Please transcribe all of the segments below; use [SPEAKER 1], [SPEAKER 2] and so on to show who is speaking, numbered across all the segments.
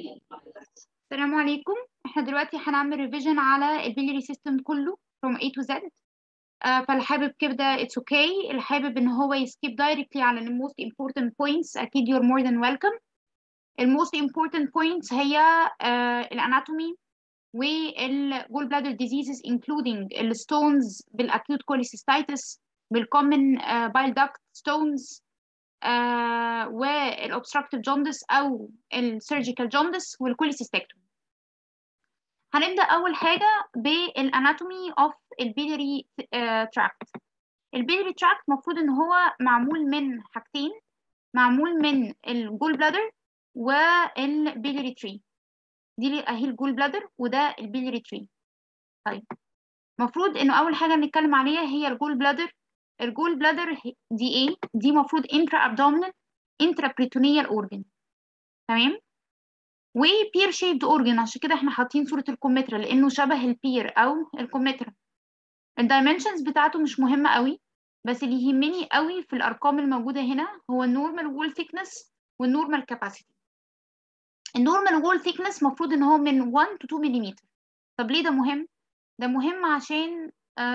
[SPEAKER 1] السلام عليكم احنا دلوقتي هنعمل ريفيجن على البيلري سيستم كله from A to Z آه، فاللي حابب كده it's okay اللي حابب ان هو يسكيب دايركتلي على ال most important points اكيد you're more than welcome ال most important points هي آه، الاناتومي والجول بلادر diseases including الستونز بالاكيوت كوليسيستايتس بالcommon bile duct stones آه والobstructive jaundice او السيرجيكال jaundice والكوليسيستكتومي هنبدأ أول حاجة بالاناتومي اوف البيلري تراكت البيلري تراكت المفروض إن هو معمول من حاجتين معمول من الجول بلادر والبيلري تري دي أهي الجول بلادر وده البيلري تري طيب المفروض إنه أول حاجة نتكلم عليها هي الجول بلادر الجول بلادر دي ايه دي مفروض انترا ابدومينال انترا بريتونيال اورجن تمام وبير شيبد اورجن عشان كده احنا حاطين صوره الكمثرى لانه شبه البير او الكمثرى الدايمنشنز بتاعته مش مهمه قوي بس اللي يهمني قوي في الارقام الموجوده هنا هو النورمال وول ثيكنس والنورمال كاباسيتي النورمال وول ثيكنس المفروض ان هو من 1 to 2 ملم طب ليه ده مهم ده مهم عشان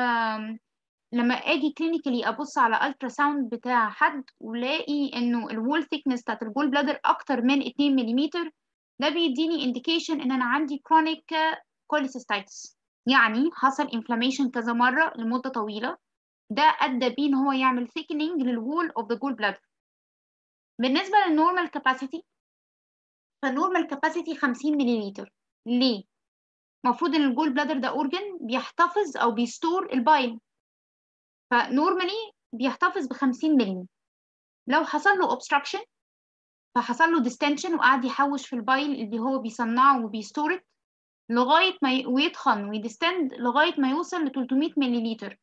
[SPEAKER 1] لما اجي كلينيكالي ابص على الترا ساوند بتاع حد ولاقي انه الوول ثيكنس بتاعت الجول بلادر اكتر من 2 ملم ده بيديني انديكيشن ان انا عندي كرونيك كوليسيستايتس يعني حصل انفلاميشن كذا مره لمده طويله ده ادى بيه ان هو يعمل thickening للوول اوف ذا جول بلادر بالنسبه للنورمال كاباسيتي فالنورمال كاباسيتي 50 ملم ليه المفروض ان الجول بلادر ده اورجن بيحتفظ او بيستور البايل فنورمالي بيحتفظ ب 50 مللي لو حصل له obstruction فحصل له distension وقعد يحوش في البايل اللي هو بيصنعه وبيستورد لغاية ما ي... ويتخن ويدستند لغاية ما يوصل ل 300 ملليلتر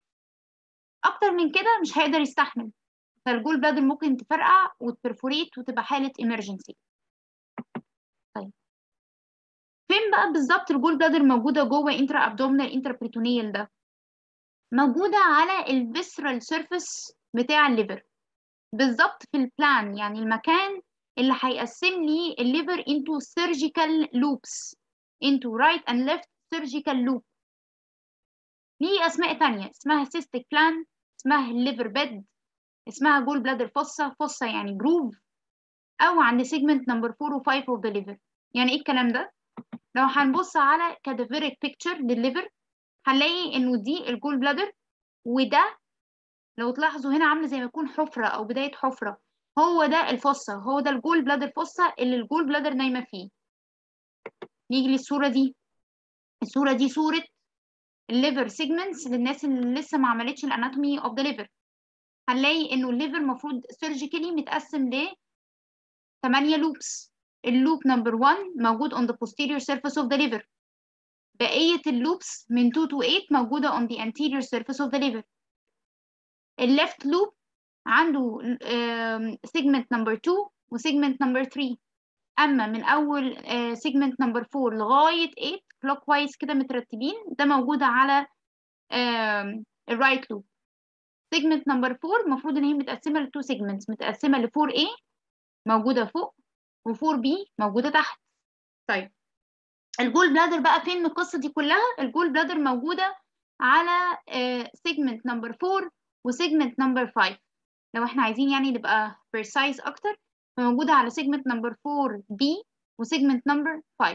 [SPEAKER 1] أكتر من كده مش هيقدر يستحمل فالجول بلادر ممكن تفرقع وتبرفوريت وتبقى حالة emergency طيب فين بقى بالظبط الجول بلادر موجودة جوه انترا ابدومينال انترا بريتونيال ده موجودة على الفيسرال سيرفيس بتاع الليفر بالظبط في البلان يعني المكان اللي هيقسم لي الليفر into surgical loops into right and left surgical loop ليه أسماء تانية اسمها cystic plan اسمها الليفر بيد اسمها جول بلادر فوسا فوسا يعني جروف أو عند segment number 4 و 5 of the liver يعني إيه الكلام ده؟ لو هنبص على cadaveric picture للليفر هنلاقي انه دي الجول بلادر وده لو تلاحظوا هنا عامله زي ما يكون حفره او بدايه حفره هو ده الفصه هو ده الجول بلادر فصه اللي الجول بلادر نايمه فيه نيجي للصوره دي الصوره دي صوره الليفر سيجمنتس للناس اللي لسه ما عملتش الاناتومي اوف ذا ليفر هنلاقي انه الليفر المفروض سيرجيكالي متقسم ل 8 لوبس اللوب نمبر 1 موجود on the posterior surface of the liver بقية اللوبس من 2 to 8 موجودة on the anterior surface of the liver. الليفت لوب عنده segment number 2 و segment number 3 أما من أول segment number 4 لغاية 8 clockwise كده مترتبين ده موجودة على الرايت لوب. segment number 4 المفروض إن هي متقسمة ل 2 segments متقسمة ل 4A موجودة فوق و 4B موجودة تحت. طيب الجول بلادر بقى فين من القصه دي كلها الجول بلادر موجوده على سيجمنت نمبر 4 وسيجمنت نمبر 5 لو احنا عايزين يعني نبقى precise اكتر فموجوده على سيجمنت نمبر 4 بي وسيجمنت نمبر 5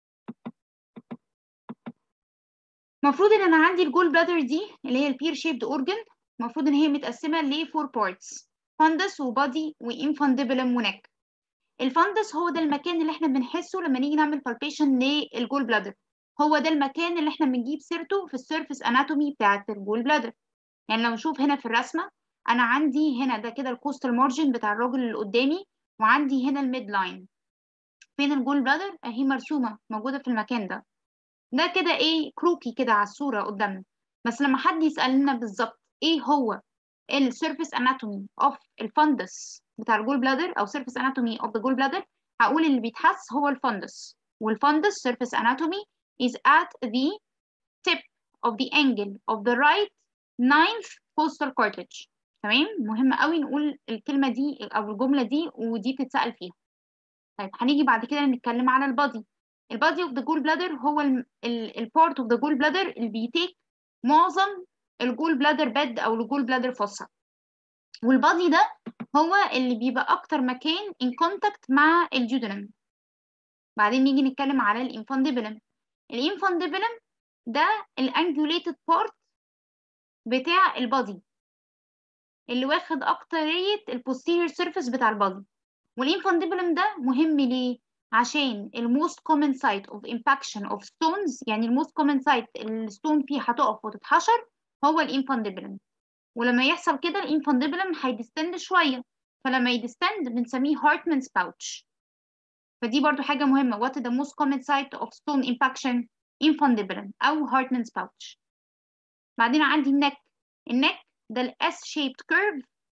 [SPEAKER 1] المفروض ان انا عندي الجول بلادر دي اللي هي البير شيبد اورجن المفروض ان هي متقسمه ل 4 بارتس فندس وبادي وانفانديبلم ونك الفندس هو ده المكان اللي احنا بنحسه لما نيجي نعمل بالبيشن للجول بلادر هو ده المكان اللي احنا بنجيب سيرته في السيرفيس اناتومي بتاعه الجول بلادر يعني لو نشوف هنا في الرسمه انا عندي هنا ده كده الكوستال مارجن بتاع الراجل اللي قدامي وعندي هنا الميد لاين فين الجول بلادر اهي مرسومه موجوده في المكان ده ده كده ايه كروكي كده على الصوره قدامنا بس لما حد يسالنا بالظبط ايه هو السيرفيس اناتومي اوف الفندس بتاع الجول بلادر او surface anatomy of the gall bladder هقول اللي بيتحس هو الفندس والفندس surface anatomy is at the tip of the angle of the right ninth costal cartilage تمام مهم قوي نقول الكلمه دي او الجمله دي ودي بتتسال فيها طيب هنيجي بعد كده نتكلم على البادي البادي اوف ذا جول بلادر هو البارت اوف ذا جول بلادر اللي بيتيك معظم الجول بلادر بيد او الجول بلادر فوسا والبادي ده هو اللي بيبقى اكتر مكان ان كونتاكت مع الجودنم بعدين نيجي نتكلم على الانفانديبلم الانفانديبلم ده الانجوليتد بارت بتاع البادي اللي واخد اكترية البوستيريور سيرفيس بتاع البادي والانفانديبلم ده مهم ليه عشان الموست كومن سايت اوف امباكشن اوف ستونز يعني الموست كومن سايت الستون فيه هتقف وتتحشر هو الانفانديبلم ولما يحصل كده الانفانديبلم هيدستند شويه فلما يدستند بنسميه هارتمان's pouch فدي برضو حاجة مهمة what is the most common site of stone impaction infundibulum أو هارتمان's pouch بعدين عندي النك النك ده ال S-shaped curve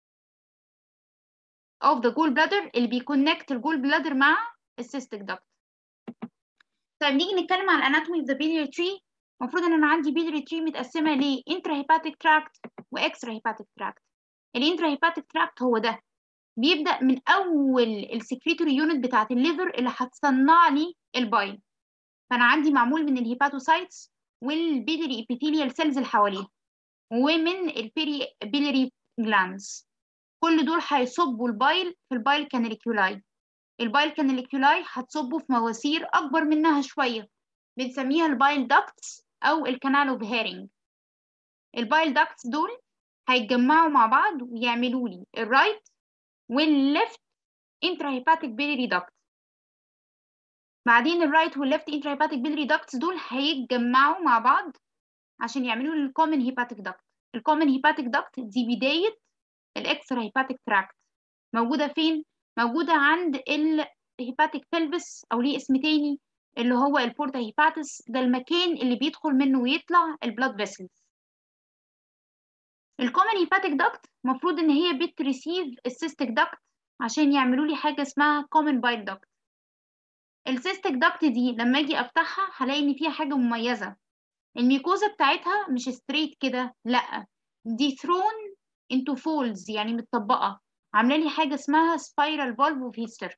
[SPEAKER 1] of the gallbladder اللي بيكونكت الجول بلادر مع السيستيك duct طيب نيجي نتكلم عن الاناتومي of the biliary tree المفروض ان انا عندي biliary tree متقسمه ل intrahepatic tract و extrahepatic tract الانتراهيباتيك tract هو ده بيبدا من اول السكريتوري يونت بتاعه الليفر اللي هتصنع لي البايل فانا عندي معمول من الهيباتوسايتس والبيلري ابيثيليال سيلز اللي حواليه ومن البيري بيلري جلانز كل دول هيصبوا البايل في البايل كاناليكيولاي البايل كاناليكيولاي هتصبه في مواسير اكبر منها شويه بنسميها البايل داكتس او الكانال اوف هيرنج البايل داكتس دول هيتجمعوا مع بعض ويعملوا لي الرايت والليفت intrahepatic biliary duct بعدين الرايت والليفت intrahepatic biliary ducts دول هيتجمعوا مع بعض عشان يعملوا لي الكومن هيباتيك duct الكومن هيباتيك duct دي بداية الاكسترا هيباتيك تراكت موجودة فين؟ موجودة عند الهيباتيك بلفس أو ليه اسم تاني اللي هو البورتا هيباتس ده المكان اللي بيدخل منه ويطلع البلاد فيسلز الكومن هيباتيك داكت المفروض ان هي بتريسيف السيستيك داكت عشان يعملوا لي حاجه اسمها كومن بايل داكت السيستيك داكت دي لما اجي افتحها هلاقي ان فيها حاجه مميزه الميكوزا بتاعتها مش ستريت كده لا دي ثرون انتو فولز يعني متطبقه عامله لي حاجه اسمها سبايرال فالف اوف هيستر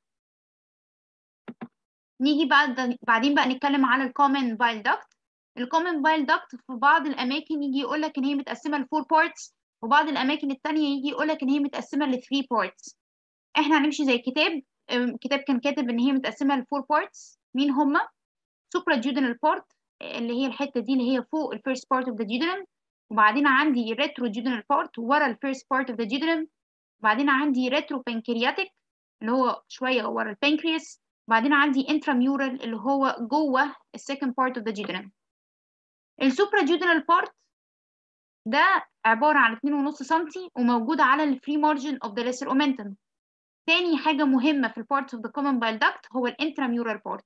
[SPEAKER 1] نيجي بعد بعدين بقى نتكلم على الكومن بايل داكت الكومن بايل داكت في بعض الاماكن يجي يقول لك ان هي متقسمه لفور بارتس وبعض الاماكن التانية يجي يقول لك ان هي متقسمه لثري بارتس احنا هنمشي زي كتاب كتاب كان كاتب ان هي متقسمه لفور بارتس مين هما سوبرا جودنال بارت اللي هي الحته دي اللي هي فوق الفيرست بارت اوف ذا جودنم وبعدين عندي ريترو جودنال بارت ورا الفيرست بارت اوف ذا جودنم وبعدين عندي ريترو بانكرياتيك اللي هو شويه ورا البانكرياس وبعدين عندي انتراميورال اللي هو جوه السكند بارت اوف ذا جودنم السوبرا جودنال بارت ده عبارة عن 2.5 سنتي وموجود على الفري مارجن اوف ذا ليسر اومنتم تاني حاجة مهمة في البارتس اوف ذا كومن بايل داكت هو الانتراميورال بارت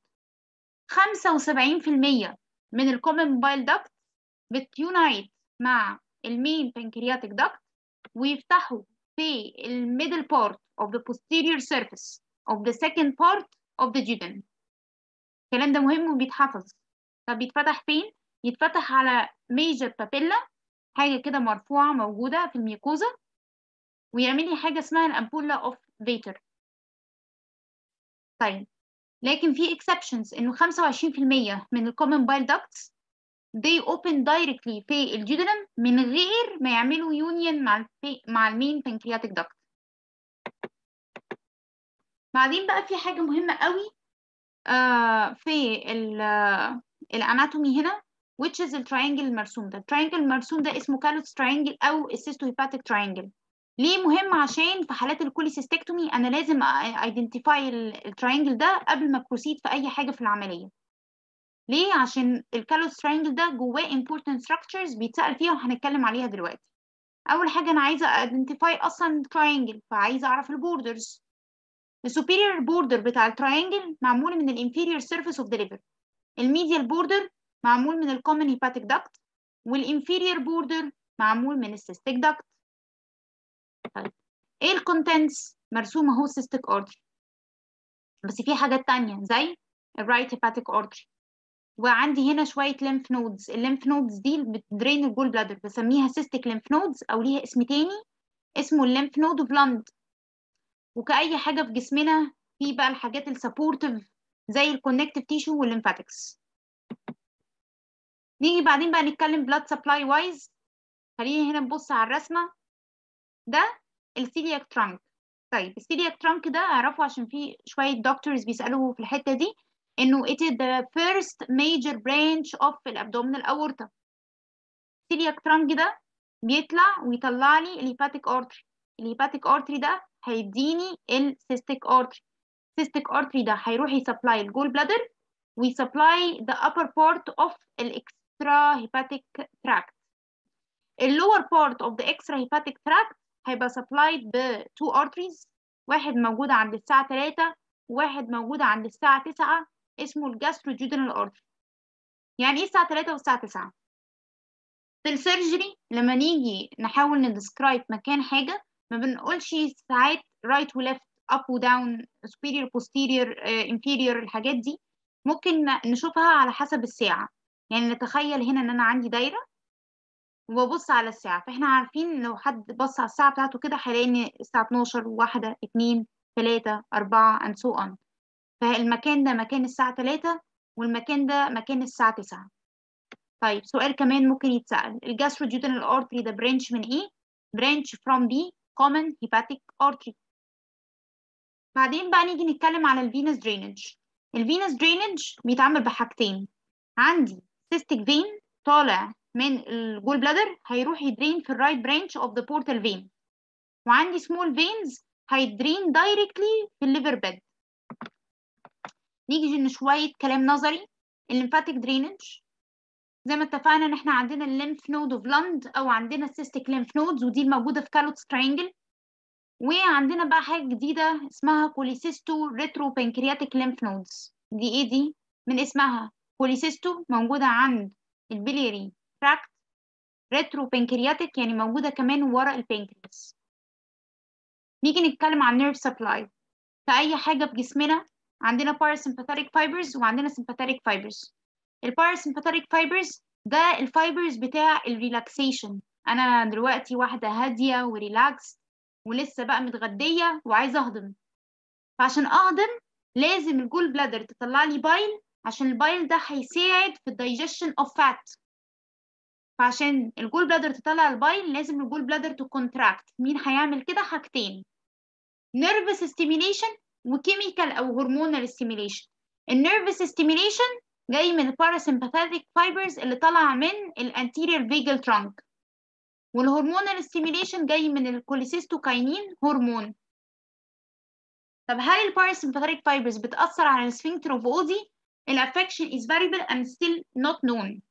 [SPEAKER 1] 75% من الكومن بايل داكت بتيونايت مع المين بانكرياتيك داكت ويفتحوا في الميدل بارت of the posterior surface of the second part of the duodenum الكلام ده مهم وبيتحفظ طب بيتفتح فين؟ يتفتح على major papilla حاجة كده مرفوعة موجودة في الميكوزا ويعمل لي حاجة اسمها الأمبولا اوف فيتر طيب لكن في exceptions إنه 25% من الكومن بايل ducts they open directly في الجدرم من غير ما يعملوا يونيون مع الفي... مع المين pancreatic duct بعدين بقى في حاجة مهمة قوي آه في الاناتومي هنا which is التراينجل المرسوم ده التراينجل المرسوم ده اسمه كالوس تراينجل او السيستوهيباتيك تراينجل ليه مهم عشان في حالات الكوليسيستكتومي انا لازم ايدنتيفاي التراينجل ده قبل ما بروسيد في اي حاجه في العمليه ليه عشان الكالوس تراينجل ده جواه important structures بيتسال فيها وهنتكلم عليها دلوقتي اول حاجه انا عايزه ايدنتيفاي اصلا تراينجل فعايزه اعرف البوردرز السوبيريور بوردر بتاع التراينجل معمول من الانفيريور سيرفيس اوف ذا ليفر الميديال بوردر معمول من الكومن هيباتيك داكت والانفيريور بوردر معمول من السيستيك داكت طيب ايه الكونتنتس مرسومه اهو سيستيك اوردري بس في حاجات تانية زي الرايت هيباتيك اوردري وعندي هنا شويه ليمف نودز الليمف نودز دي بتدرين الجول بلادر بسميها سيستيك ليمف نودز او ليها اسم تاني اسمه الليمف نود اوف لاند وكأي حاجه في جسمنا في بقى الحاجات السبورتيف زي الكونكتيف تيشو والليمفاتكس نيجي بعدين بقى نتكلم بلاد سبلاي وايز خلينا هنا نبص على الرسمه ده السيلياك ترانك طيب السيلياك ترانك ده اعرفه عشان في شويه دكتورز بيسالوا في الحته دي انه it is the first major branch of الابدومينال aorta السيلياك ترانك ده بيطلع ويطلع لي الهيباتيك اورتري الهيباتيك اورتري ده هيديني السيستيك اورتري السيستيك اورتري ده هيروح يسبلاي الجول بلادر ويسبلاي the upper part of الاكسترا هيباتيك tract اللور part of the extra hepatic tract هيبقى supplied ب two arteries واحد موجود عند الساعة 3 وواحد موجود عند الساعة 9 اسمه الجاستروجيودينال artery يعني ايه الساعة 3 والساعة 9 في السيرجري لما نيجي نحاول ندسكرايب مكان حاجة ما بنقولش ساعات right و left up و down superior posterior uh, inferior الحاجات دي ممكن نشوفها على حسب الساعة يعني نتخيل هنا ان انا عندي دايرة وببص على الساعة فاحنا عارفين لو حد بص على الساعة بتاعته كده هيلاقي ان الساعة 12 واحدة اتنين تلاتة أربعة and so on فالمكان ده مكان الساعة 3 والمكان ده مكان الساعة 9 طيب سؤال كمان ممكن يتسأل الجاستروجيودينال artery ده برانش من ايه؟ برانش from the common hepatic artery بعدين بقى نيجي نتكلم على الفينس درينج الفينس درينج بيتعمل بحاجتين عندي cystic vein طالع من الجول بلادر هيروح يدرين في الرايت برانش اوف ذا بورتال فين وعندي سمول فينز هيدرين دايركتلي في الليفر بيد نيجي شويه كلام نظري الليمفاتيك درينج زي ما اتفقنا ان احنا عندنا الليمف نود اوف لاند او عندنا السيستيك ليمف نودز ودي الموجوده في كالوتس ترينجل وعندنا بقى حاجه جديده اسمها كوليسيستو ريترو بانكرياتيك ليمف نودز دي ايه دي من اسمها كوليسيستو موجوده عند البليري تراكت ريترو بانكرياتيك يعني موجوده كمان ورا البنكرياس نيجي نتكلم عن نيرف سبلاي في اي حاجه في جسمنا عندنا parasympathetic fibers وعندنا sympathetic fibers الباراسمباثيك فايبرز ده الفايبرز بتاع الريلاكسيشن انا دلوقتي واحده هاديه وريلاكس ولسه بقى متغديه وعايزه اهضم فعشان اهضم لازم الجول بلادر تطلع لي بايل عشان البايل ده هيساعد في الدايجيشن اوف فات فعشان الجول بلادر تطلع البايل لازم الجول بلادر تكونتراكت مين هيعمل كده حاجتين نيرفس ستيميليشن وكيميكال او هرمونال ستيميليشن النيرفس ستيميليشن جاي من الباراسمباثيك فايبرز اللي طالعه من الانتيريور فيجل ترانك والهرمونال ستيميليشن جاي من الكوليسيستوكاينين هرمون طب هل الباراسمباثيك فايبرز بتأثر على السفنكتر اوف اودي الافكشن is variable and still not known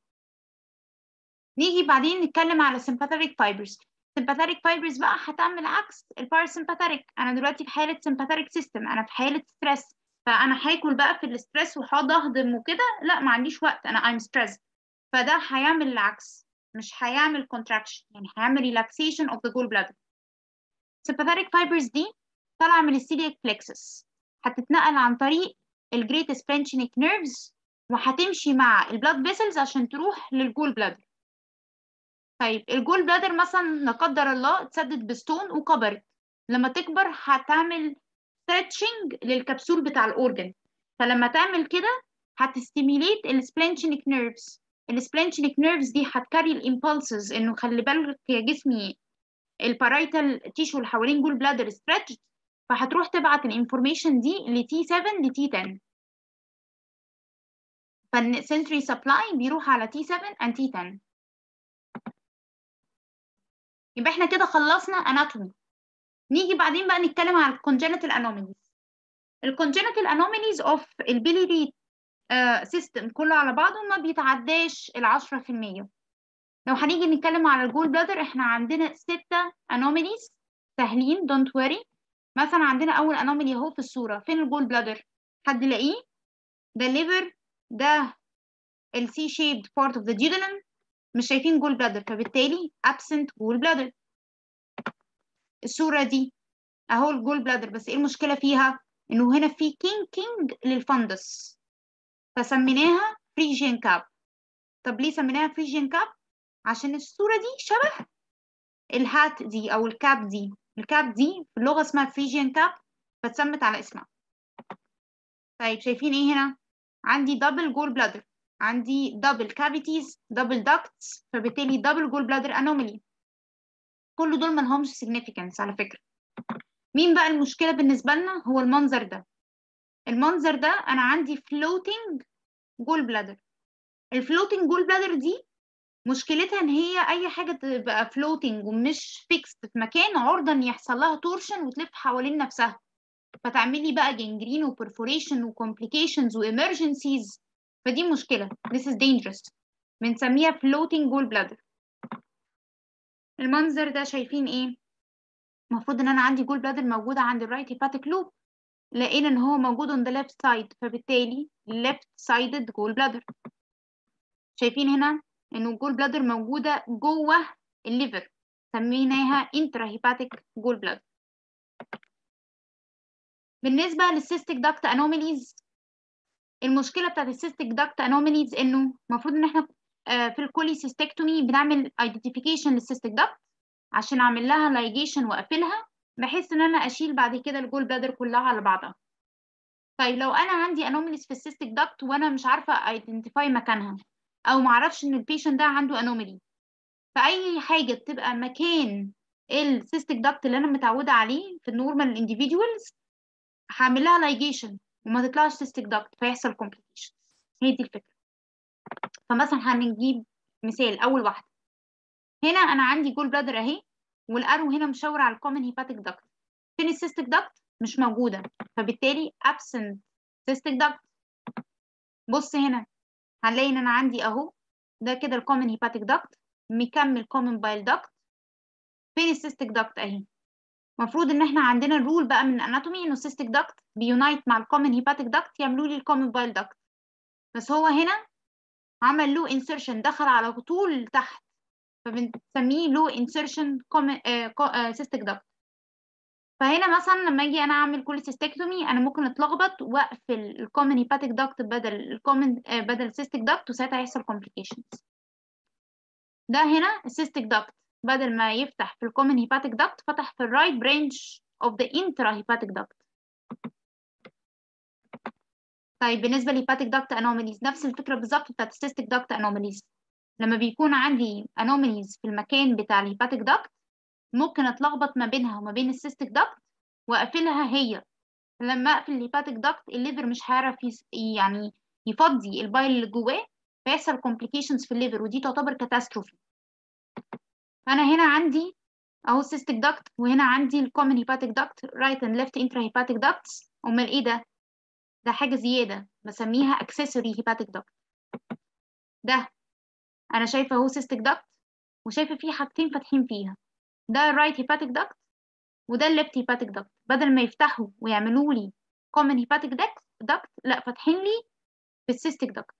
[SPEAKER 1] نيجي بعدين نتكلم على sympathetic fibers sympathetic fibers بقى هتعمل عكس الباراسمباثيك انا دلوقتي في حاله sympathetic system انا في حاله ستريس فانا هاكل بقى في الاسترس وهقعد اهضم وكده لا ما عنديش وقت انا I'm stressed فده هيعمل العكس مش هيعمل contraction يعني هيعمل relaxation of the gallbladder sympathetic fibers دي طالعه من السيلياك plexus هتتنقل عن طريق الجريت splanchnic nerves وهتمشي مع البلاد فيسلز عشان تروح للجول بلادر طيب الجول بلادر مثلا لا قدر الله اتسدد بستون وكبرت لما تكبر هتعمل ستريتشنج للكبسول بتاع الاورجن فلما تعمل كده هتستيميليت السبلانشنيك نيرفز السبلانشنيك نيرفز دي هتكاري الامبulses انه خلي بالك يا جسمي البارايتال تيشو اللي حوالين جول بلادر ستريتش فهتروح تبعت الانفورميشن دي ل تي 7 ل تي 10 فالسنتري سبلاي بيروح على تي 7 and تي 10 يبقى احنا كده خلصنا اناتومي نيجي بعدين بقى نتكلم على الكونجنتال انوميليز الكونجنتال انوميليز اوف البيليري سيستم كله على بعضه ما بيتعداش ال 10% لو هنيجي نتكلم على الجول بلادر احنا عندنا ستة انوميليز سهلين دونت وري مثلا عندنا اول انوميلي اهو في الصوره فين الجول بلادر حد يلاقيه ده الليفر ده السي shaped part of the duodenum مش شايفين جول بلادر فبالتالي absent جول بلادر الصورة دي اهو الجول بلادر بس ايه المشكلة فيها انه هنا في كينج كينج للفندس فسميناها فريجين كاب طب ليه سميناها فريجين كاب عشان الصورة دي شبه الهات دي او الكاب دي الكاب دي في اللغة اسمها فريجين كاب فاتسمت على اسمها طيب شايفين ايه هنا عندي دبل جول بلادر عندي دبل كافيتيز دبل ducts فبالتالي دبل جول بلادر انومالي كل دول ملهمش significance على فكرة مين بقى المشكلة بالنسبة لنا هو المنظر ده المنظر ده أنا عندي floating جول بلادر الفلوتنج جول بلادر دي مشكلتها ان هي اي حاجه تبقى floating ومش fixed في مكان عرضه ان يحصل لها تورشن وتلف حوالين نفسها فتعملي بقى جنجرين وبرفوريشن وكومبليكيشنز وامرجنسيز فدي مشكله this is dangerous بنسميها floating جول بلادر المنظر ده شايفين ايه المفروض ان انا عندي جول بلادر موجوده عند الرايت هيباتيك لوب لقينا ان هو موجود on the left side فبالتالي left sided جول بلادر شايفين هنا انه الجول بلادر موجوده جوه الليفر سميناها انترا هيباتيك جول بلادر بالنسبه للسيستيك داكت انوميليز المشكله بتاعت السيستيك داكت انوميليز انه المفروض ان احنا في الكوليسيستكتومي بنعمل ايدنتيفيكيشن للسيستيك داكت عشان اعمل لها لايجيشن واقفلها بحيث ان انا اشيل بعد كده الجول بلادر كلها على بعضها طيب لو انا عندي انوميليز في السيستيك داكت وانا مش عارفه ايدنتيفاي مكانها او معرفش ان البيشنت ده عنده انوميلي فاي حاجه تبقى مكان السيستيك داكت اللي انا متعوده عليه في النورمال انديفيدوالز هعمل لها لايجيشن وما تطلعش سيستيك داكت فيحصل كومبليكيشن هي دي الفكره فمثلا هنجيب مثال اول واحده هنا انا عندي جول بلادر اهي والارو هنا مشاور على الكومن هيباتيك داكت فين السيستيك داكت مش موجوده فبالتالي absent cystic duct بص هنا هنلاقي ان انا عندي اهو ده كده الكومن هيباتيك داكت مكمل كومن بايل داكت فين السيستيك داكت اهي المفروض ان احنا عندنا الرول بقى من الاناتومي انه السيستيك داكت بيونايت مع الكومن هيباتيك داكت يعملوا لي الكومن بايل داكت بس هو هنا عمل له انسرشن دخل على طول تحت فبنسميه له انسرشن سيستيك داكت فهنا مثلا لما اجي انا اعمل كل سيستكتومي انا ممكن اتلخبط واقفل الكومن هيباتيك داكت بدل الكومن بدل السيستيك داكت وساعتها هيحصل كومبليكيشنز ده هنا السيستيك داكت بدل ما يفتح في الكومن هيباتيك داكت فتح في الرايت برانش اوف ذا انترا هيباتيك داكت طيب بالنسبه للهيباتيك داكت انوماليز نفس الفكره بالظبط بتاعت السيستيك داكت انوماليز لما بيكون عندي انوماليز في المكان بتاع الهيباتيك داكت ممكن اتلخبط ما بينها وما بين السيستيك داكت واقفلها هي لما اقفل الهيباتيك داكت الليفر مش هيعرف يعني يفضي البايل اللي جواه فيحصل كومبليكيشنز في الليفر ودي تعتبر كاتاستروفي فانا هنا عندي اهو السيستيك داكت وهنا عندي الكومن هيباتيك داكت رايت اند ليفت انترا هيباتيك داكتس امال ايه ده ده حاجه زياده بسميها اكسسوري هيباتيك داكت ده انا شايفه اهو سيستيك داكت وشايفه فيه حاجتين فاتحين فيها ده الرايت هيباتيك داكت وده الليفت هيباتيك داكت بدل ما يفتحوا ويعملوا لي كومن هيباتيك داكت لا فاتحين لي في السيستيك داكت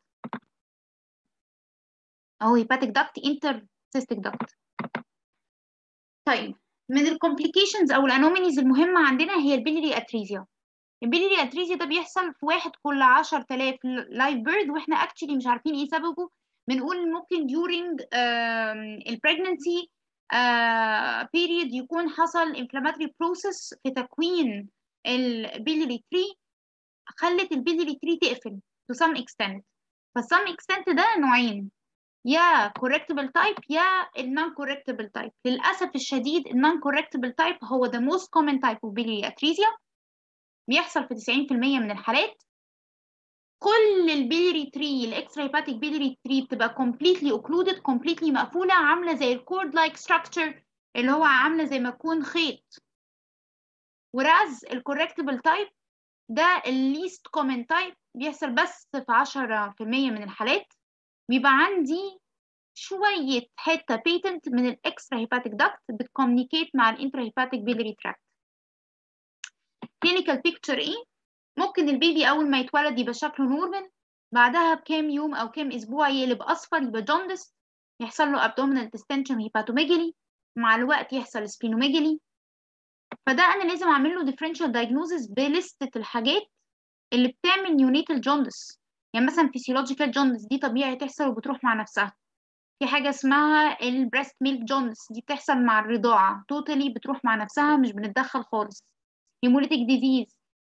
[SPEAKER 1] اهو هيباتيك داكت انتر سيستيك داكت طيب من الكومبليكيشنز او الانومينيز المهمه عندنا هي البيليري اتريزيا البيليري اتريزيا ده بيحصل في واحد كل 10000 لايف بيرد واحنا اكشلي مش عارفين ايه سببه بنقول ممكن during البريجننسي بيريد يكون حصل inflammatory process في تكوين البيليري تري خلت البيليري تري تقفل to some extent فالسم extent ده نوعين يا correctable type يا non correctable type للأسف الشديد non correctable type هو the most common type of biliary atresia بيحصل في 90% من الحالات كل البيلري تري الاكسترا هيباتيك بيلري تري بتبقى completely occluded completely مقفولة عاملة زي الكورد لايك structure اللي هو عاملة زي ما تكون خيط whereas الكوركتبل تايب ده الليست كومن تايب بيحصل بس في 10% من الحالات بيبقى عندي شوية حتة بيتنت من الاكسترا هيباتيك داكت بتكومينيكيت مع الانترا هيباتيك بيلري تراكت كلينيكال بيكتشر ايه ممكن البيبي اول ما يتولد يبقى شكله نورمال بعدها بكام يوم او كام اسبوع يقلب اصفر يبقى جوندس يحصل له abdominal distension هيباتوميجالي مع الوقت يحصل سبينوميجالي فده انا لازم اعمل له differential diagnosis بلستة الحاجات اللي بتعمل نيونيتال جوندس يعني مثلا فيسيولوجيكال جوندس دي طبيعي تحصل وبتروح مع نفسها في حاجة اسمها البريست ميلك جوندس دي بتحصل مع الرضاعة توتالي بتروح مع نفسها مش بنتدخل خالص هيموليتيك ديزيز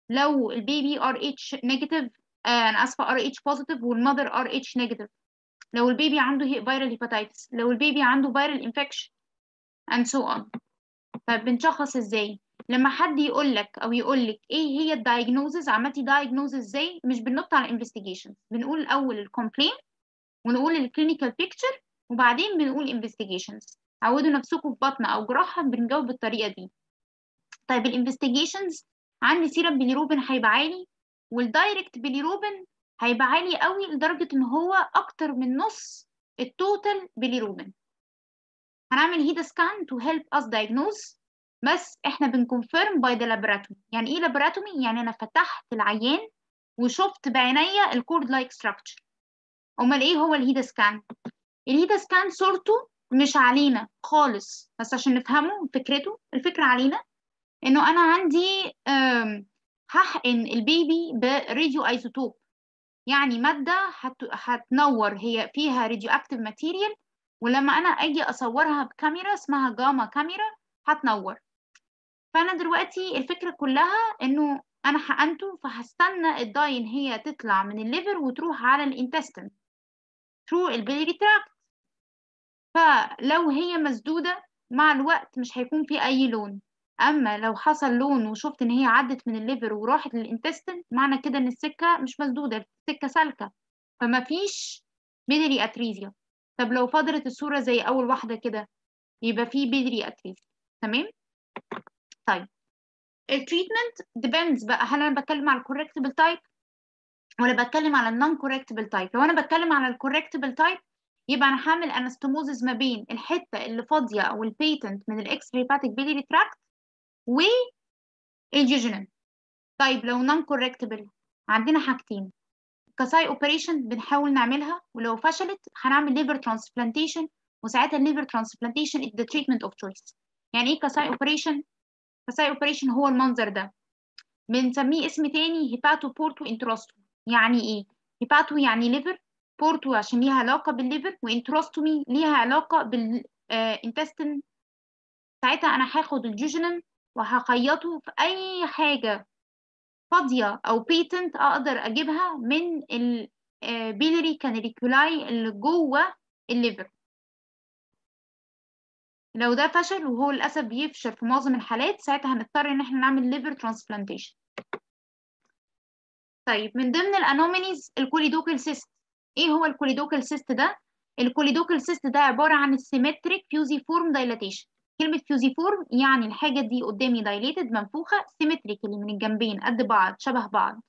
[SPEAKER 1] لو البيبي ار اتش نيجاتيف انا اسفه ار اتش بوزيتيف والمذر ار اتش نيجاتيف لو البيبي عنده فيرال هيباتيتس لو البيبي عنده فيرال انفكشن and so on طيب بنشخص ازاي لما حد يقول لك او يقول لك ايه هي الدايجنوزز عملتي دايجنوز ازاي مش بننط على الانفستيجيشن بنقول الاول الكومبلين ونقول الكلينيكال بيكتشر وبعدين بنقول انفستيجيشنز عودوا نفسكم في بطن او جراحه بنجاوب بالطريقه دي طيب الانفستيجيشنز عندي سيرم بيليروبين هيبقى عالي والدايركت بيليروبين هيبقى عالي قوي لدرجه ان هو اكتر من نص التوتال بيليروبين هنعمل هيدا سكان تو هيلب اس diagnose بس احنا بنكونفيرم باي ذا لابراتومي يعني ايه لابراتومي يعني انا فتحت العيان وشفت بعينيا الكورد لايك ستراكشر امال ايه هو الهيدا سكان الهيدا سكان صورته مش علينا خالص بس عشان نفهمه فكرته الفكره علينا انه انا عندي هحقن البيبي براديو ايزوتوب يعني ماده هت... هتنور هي فيها راديو اكتيف ماتيريال ولما انا اجي اصورها بكاميرا اسمها جاما كاميرا هتنور فانا دلوقتي الفكره كلها انه انا حقنته فهستنى الداين هي تطلع من الليفر وتروح على الانتستين ثرو البيلري تراكت فلو هي مسدوده مع الوقت مش هيكون في اي لون اما لو حصل لون وشفت ان هي عدت من الليفر وراحت للانتستين معنى كده ان السكه مش مسدوده السكه سالكه فما فيش بيلري اتريزيا طب لو فضلت الصوره زي اول واحده كده يبقى في بيلري اتريزيا تمام طيب التريتمنت ديبندز بقى هل انا بتكلم على الكوركتبل تايب ولا بتكلم على النون كوركتبل تايب لو انا بتكلم على الكوركتبل تايب يبقى انا هعمل انستموزز ما بين الحته اللي فاضيه او البيتنت من الاكس هيباتيك بيليري تراكت والجيجنم طيب لو نون كوركتبل عندنا حاجتين كساي اوبريشن بنحاول نعملها ولو فشلت هنعمل ليفر ترانسبلانتيشن وساعتها الليفر ترانسبلانتيشن is the treatment of choice يعني ايه كساي اوبريشن كساي اوبريشن هو المنظر ده بنسميه اسم تاني هيباتو بورتو انتروستو يعني ايه هيباتو يعني ليفر بورتو عشان ليها علاقه بالليفر وانتروستومي ليها علاقه بالانتستين ساعتها انا هاخد الجوجنم وهخيطه في اي حاجه فاضيه او بيتنت اقدر اجيبها من البيلري كاناليكولاي اللي جوه الليفر لو ده فشل وهو للاسف بيفشل في معظم الحالات ساعتها هنضطر ان احنا نعمل ليفر ترانسبلانتيشن طيب من ضمن الانومينيز الكوليدوكال سيست ايه هو الكوليدوكال سيست ده الكوليدوكال سيست ده عباره عن السيمتريك فيوزيفورم دايلاتيشن كلمه فيوزيفورم يعني الحاجه دي قدامي دايليتد منفوخه سيمتريك اللي من الجنبين قد بعض شبه بعض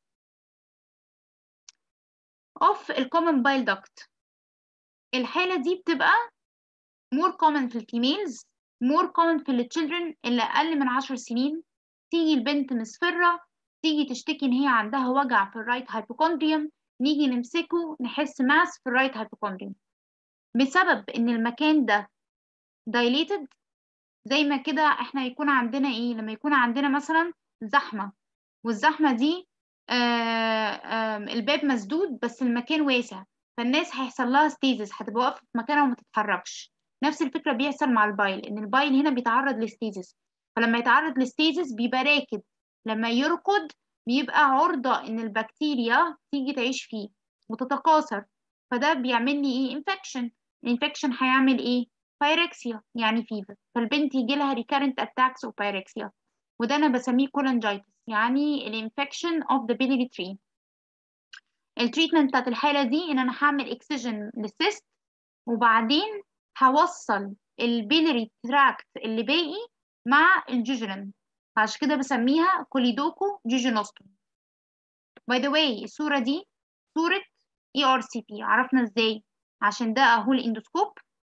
[SPEAKER 1] اوف الكومن بايل داكت الحاله دي بتبقى more common في الفيميلز more common في التشيلدرن اللي أقل من عشر سنين تيجي البنت مصفرة تيجي تشتكي إن هي عندها وجع في الرايت هايبوكوندريوم نيجي نمسكه نحس ماس في الرايت هايبوكوندريوم بسبب إن المكان ده dilated زي ما كده إحنا يكون عندنا إيه لما يكون عندنا مثلا زحمة والزحمة دي آآ آآ الباب مسدود بس المكان واسع فالناس هيحصل لها ستيزس هتبقى واقفة في مكانها وما تتحركش نفس الفكره بيحصل مع البايل ان البايل هنا بيتعرض لستيزس فلما يتعرض لستيزس بيبقى راكد لما يركض بيبقى عرضه ان البكتيريا تيجي تعيش فيه وتتكاثر فده بيعمل لي ايه انفكشن الانفكشن هيعمل ايه بايركسيا يعني فيفر فالبنت يجي لها ريكارنت اتاكس اوف بايركسيا وده انا بسميه كولانجايتس يعني الانفكشن اوف ذا بيليري تري التريتمنت بتاعت الحاله دي ان انا هعمل اكسجن للسيست وبعدين هوصل البيلري تراكت اللي باقي مع الجوجرن عشان كده بسميها كوليدوكو جوجينوستومي باي ذا واي الصورة دي صورة اي ار سي بي عرفنا ازاي عشان ده اهو الاندوسكوب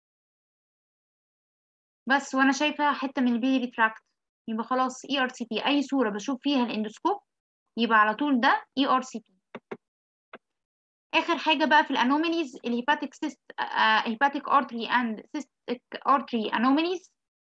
[SPEAKER 1] بس وانا شايفة حتة من البيلري تراكت يبقى خلاص اي ار سي بي اي صورة بشوف فيها الاندوسكوب يبقى على طول ده اي ار سي بي اخر حاجه بقى في الانوميليز الهيباتيك سيست هيباتيك ارتري اند سيستيك ارتري انوميليز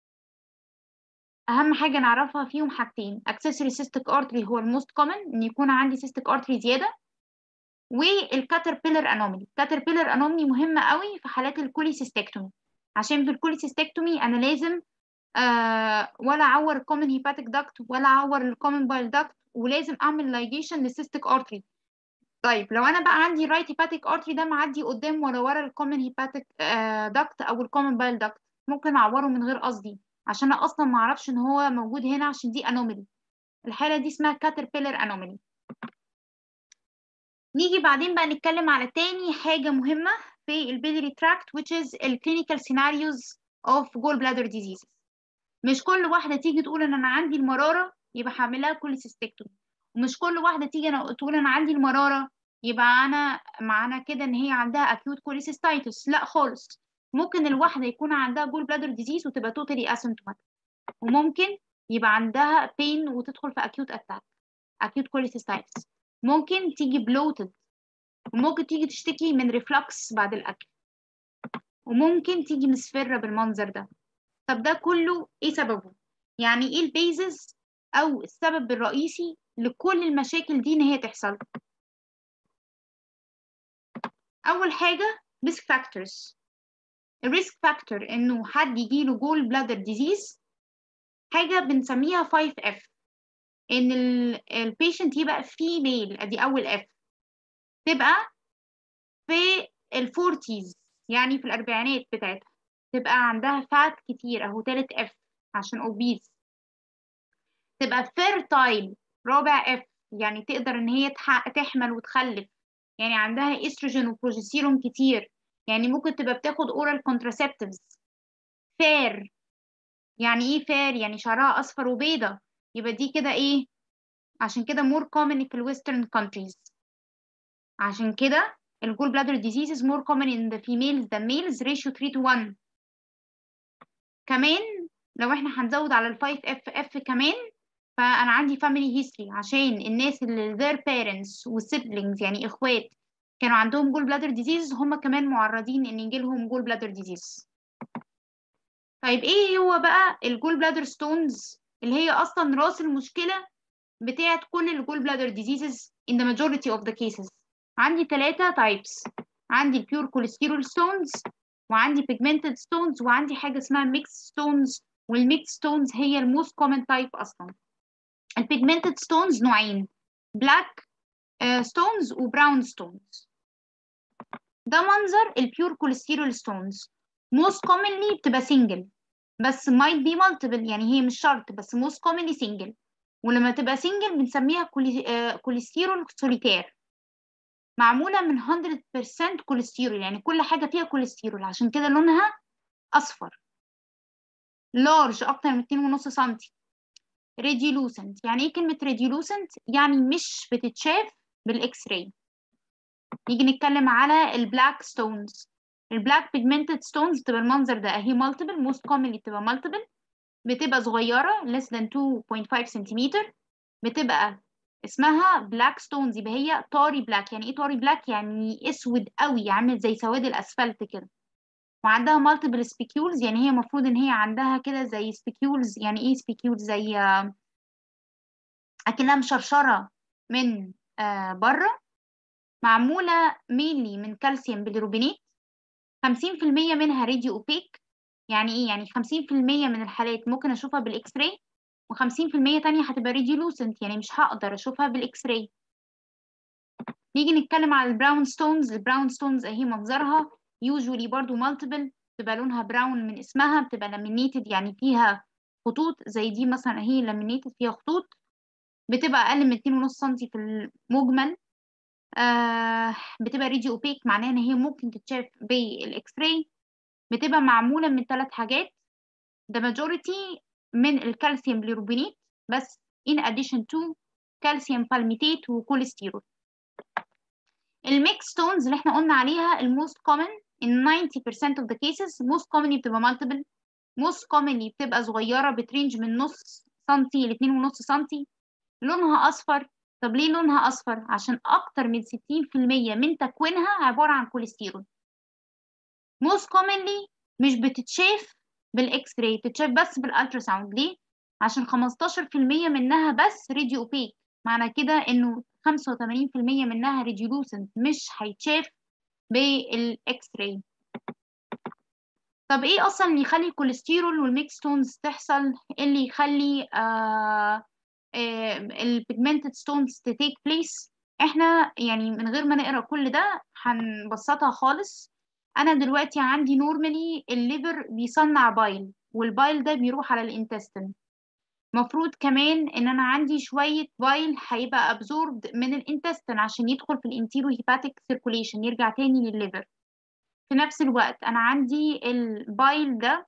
[SPEAKER 1] اهم حاجه نعرفها فيهم حاجتين اكسسوري سيستيك ارتري هو الموست كومن ان يكون عندي سيستيك ارتري زياده والكاتربيلر انوميلي الكاتربيلر انوميلي مهمه قوي في حالات الكوليسيستكتومي عشان في الكوليسيستكتومي انا لازم آه ولا اعور الكومن هيباتيك داكت ولا اعور الكومن بايل داكت ولازم اعمل لايجيشن للسيستيك ارتري طيب لو انا بقى عندي الرايت هيباتيك ارتري ده معدي قدام ورا ورا الكومن هيباتيك داكت او الكومن بايل داكت ممكن اعوره من غير قصدي عشان انا اصلا ما اعرفش ان هو موجود هنا عشان دي انومالي الحاله دي اسمها كاتربيلر انومالي نيجي بعدين بقى نتكلم على تاني حاجه مهمه في البيلري تراكت which is الكلينيكال scenarios of gallbladder diseases مش كل واحده تيجي تقول ان انا عندي المراره يبقى هعملها كوليسيستكتومي ومش كل واحده تيجي أنا تقول انا عندي المراره يبقى انا معنى كده ان هي عندها اكيوت كوليسيستايتس لا خالص ممكن الواحده يكون عندها جول بلادر ديزيز وتبقى توتالي اسيمتوماتيك وممكن يبقى عندها بين وتدخل في اكيوت اتاك اكيوت كوليسيستايتس ممكن تيجي بلوتد وممكن تيجي تشتكي من ريفلكس بعد الاكل وممكن تيجي مصفرة بالمنظر ده طب ده كله ايه سببه يعني ايه البيزز او السبب الرئيسي لكل المشاكل دي ان هي تحصل اول حاجه risk factors الريسك فاكتور انه حد يجيله جول بلادر ديزيز حاجه بنسميها 5 اف ان البيشنت يبقى فيميل ادي اول اف تبقى في الفورتيز يعني في الاربعينات بتاعتها تبقى عندها فات كتير اهو تالت اف عشان اوبيز تبقى فيرتايل رابع اف يعني تقدر ان هي تحمل وتخلف يعني عندها استروجين وبروجستيرون كتير يعني ممكن تبقى بتاخد اورال كونتراسبتيفز فير يعني ايه فير يعني شعرها اصفر وبيضة يبقى دي كده ايه عشان كده more common في الويسترن countries عشان كده الجول بلادر disease is more common in the females than males ratio 3 to 1 كمان لو احنا هنزود على ال 5 اف اف كمان فانا عندي family history عشان الناس اللي their parents والsiblings يعني اخوات كانوا عندهم جول بلادر ديزيز هم كمان معرضين ان يجي لهم جول بلادر ديزيز طيب ايه هو بقى الجول بلادر ستونز اللي هي اصلا راس المشكله بتاعت كل الجول بلادر ديزيزز in the majority of the cases عندي ثلاثة types عندي البيور كوليسترول ستونز وعندي pigmented stones وعندي حاجة اسمها mixed stones والmixed stones هي الموست common type أصلا البيجمنتد ستونز نوعين black uh, stones وبراون stones ده منظر البيور كوليسترول ستونز most commonly بتبقى single بس might be multiple يعني هي مش شرط بس most commonly single ولما تبقى single بنسميها كوليسترول سوليتير معمولة من 100% كوليسترول يعني كل حاجة فيها كوليسترول عشان كده لونها أصفر large أكتر من 2.5 سنتي radiolucent يعني إيه كلمة radiolucent؟ يعني مش بتتشاف بالإكس راي نيجي نتكلم على البلاك ستونز البلاك بيجمنتد ستونز بتبقى المنظر ده اهي مالتيبل موست كومنلي بتبقى مالتيبل بتبقى صغيره less than 2.5 سنتيمتر بتبقى اسمها بلاك ستونز يبقى هي طاري بلاك يعني ايه طاري بلاك يعني اسود قوي عامل زي سواد الاسفلت كده وعندها مالتيبل سبيكيولز يعني هي المفروض ان هي عندها كده زي سبيكيولز يعني ايه سبيكيولز زي اكنها مشرشره من آه بره معمولة mainly من كالسيوم بالروبينات 50% منها راديو اوبيك يعني ايه يعني 50% من الحالات ممكن اشوفها بالاكس راي و50% تانية هتبقى راديولوسنت يعني مش هقدر اشوفها بالاكس راي نيجي نتكلم على البراون ستونز البراون ستونز اهي منظرها يوجولي برضو مالتيبل بتبقى لونها براون من اسمها بتبقى لامينيتد يعني فيها خطوط زي دي مثلا اهي لامينيتد فيها خطوط بتبقى اقل من 2.5 سم في المجمل آه بتبقى ريديو اوبيك معناها ان هي ممكن تتشاف بالاكس راي بتبقى معموله من ثلاث حاجات the majority من الكالسيوم بليروبينات بس in addition to كالسيوم بالميتات وكوليسترول الميكس ستونز اللي احنا قلنا عليها الموست common in 90% of the cases most commonly بتبقى multiple most commonly بتبقى صغيرة بترينج من نص سنتي لاتنين ونص سنتي لونها أصفر طب ليه لونها أصفر؟ عشان أكتر من 60% من تكوينها عبارة عن كوليسترول most commonly مش بتتشاف بالإكس راي بتتشاف بس بالألتراساوند ليه؟ عشان 15% منها بس راديو اوبيك معنى كده إنه 85% منها ريديولوسنت مش هيتشاف بالاكس راي طب ايه اصلا اللي يخلي الكوليسترول والميكستونز تحصل اللي يخلي آه البيجمنتد ستونز تيك بليس احنا يعني من غير ما نقرا كل ده هنبسطها خالص انا دلوقتي عندي نورمالي الليفر بيصنع بايل والبايل ده بيروح على الانتستين مفروض كمان ان انا عندي شويه بايل هيبقى ابزوربد من الانتستين عشان يدخل في الانتيرو هيباتيك سيركوليشن يرجع تاني للليفر في نفس الوقت انا عندي البايل ده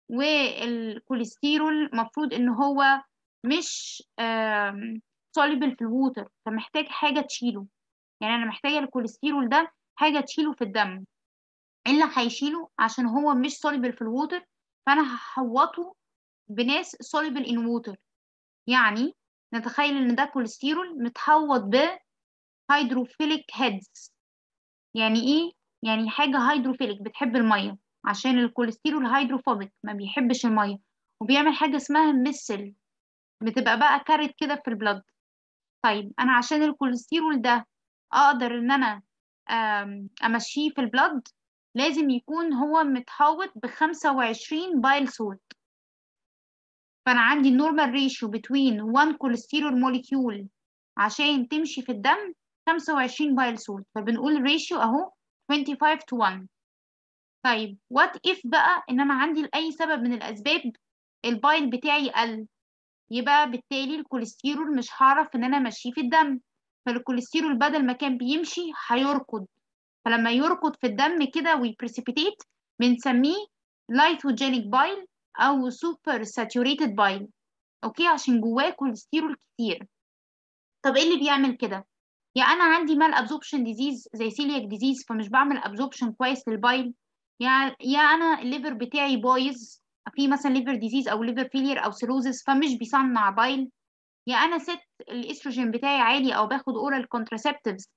[SPEAKER 1] والكوليسترول مفروض ان هو مش soluble في الووتر فمحتاج حاجه تشيله يعني انا محتاجه الكوليسترول ده حاجه تشيله في الدم ايه اللي هيشيله عشان هو مش soluble في الووتر فانا هحوطه بناس soluble in water يعني نتخيل ان ده كوليسترول متحوط ب هيدروفيليك هيدز يعني ايه يعني حاجه هيدروفيليك بتحب الميه عشان الكوليسترول هيدروفوبيك ما بيحبش الميه وبيعمل حاجه اسمها ميسل بتبقى بقى كارت كده في البلد طيب انا عشان الكوليسترول ده اقدر ان انا امشيه في البلد لازم يكون هو متحوط ب 25 بايل سولت فانا عندي النورمال ريشيو بتوين 1 كوليسترول موليكيول عشان تمشي في الدم 25 بايل سولت فبنقول الريشيو اهو 25 to 1 طيب وات اف بقى ان انا عندي لاي سبب من الاسباب البايل بتاعي قل يبقى بالتالي الكوليسترول مش هعرف ان انا امشيه في الدم فالكوليسترول بدل ما كان بيمشي هيركض فلما يركض في الدم كده ويبريسيبيتيت بنسميه لايثوجينيك بايل او سوبر ساتوريتد بايل اوكي عشان جواه كوليسترول كتير طب ايه اللي بيعمل كده يا انا عندي مال ابزوربشن ديزيز زي سيلياك ديزيز فمش بعمل ابزوربشن كويس للبايل يا يا انا الليفر بتاعي بايظ في مثلا ليفر ديزيز او ليفر فيلير او سيروزس فمش بيصنع بايل يا انا ست الاستروجين بتاعي عالي او باخد اورال كونتراسبتيفز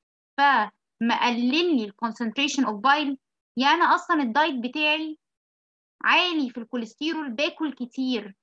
[SPEAKER 1] فمقلل لي الكونسنتريشن اوف بايل يا انا اصلا الدايت بتاعي عالي في الكوليسترول باكل كتير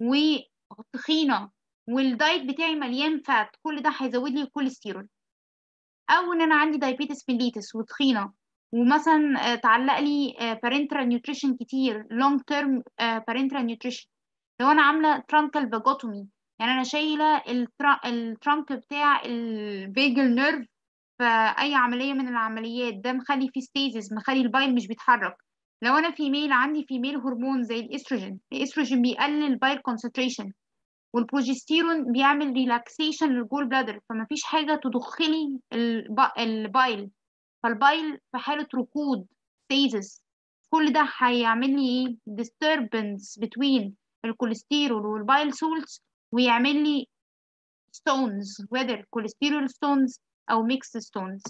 [SPEAKER 1] وتخينه والدايت بتاعي مليان فات كل ده هيزود لي الكوليسترول او ان انا عندي دايبيتس ميليتس وتخينه ومثلا تعلق لي بارنترال نيوتريشن كتير لونج تيرم بارنترال نيوتريشن لو انا عامله ترانكال باجوتومي يعني انا شايله الترانك بتاع الفيجل نيرف في اي عمليه من العمليات ده مخلي فيه ستيزز مخلي البايل مش بيتحرك لو انا فيميل عندي فيميل هرمون زي الاستروجين الاستروجين بيقلل البايل كونسنتريشن والبروجستيرون بيعمل ريلاكسيشن للجول بلادر فمفيش حاجه تضخلي البايل فالبايل في حالة ركود stasis كل ده هيعمل لي ايه disturbance between الكوليسترول والبايل سولتس ويعمل لي stones whether cholesterol stones أو mixed stones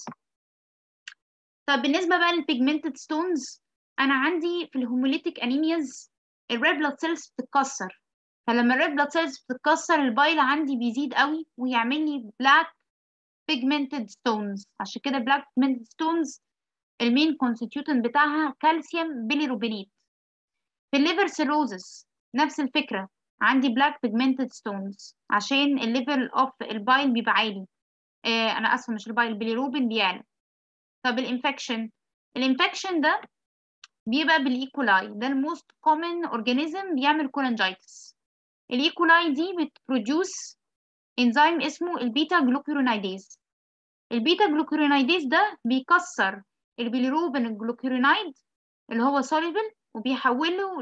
[SPEAKER 1] طب بالنسبة بقى للpigmented stones أنا عندي في الهوموليتيك أنيمياز الريد بلاد سيلز بتتكسر فلما الريد بلاد سيلز بتتكسر البايل عندي بيزيد قوي ويعمل لي black pigmented stones عشان كده black pigmented stones المين constituent بتاعها كالسيوم بيليروبينيت في الليفر سيروزس نفس الفكرة عندي black pigmented stones عشان الليفل اوف البايل بيبقى عالي آه انا اسفه مش البايل البيليروبين بيعلى طب الانفكشن الانفكشن ده بيبقى بالايكولاي ده الموست كومن اورجانيزم بيعمل كولانجايتس الايكولاي دي بتبروديوس انزيم اسمه البيتا جلوكيرونايديز البيتا جلوكيرونايديز ده بيكسر البيليروبين الجلوكيرونايد اللي هو soluble وبيحوله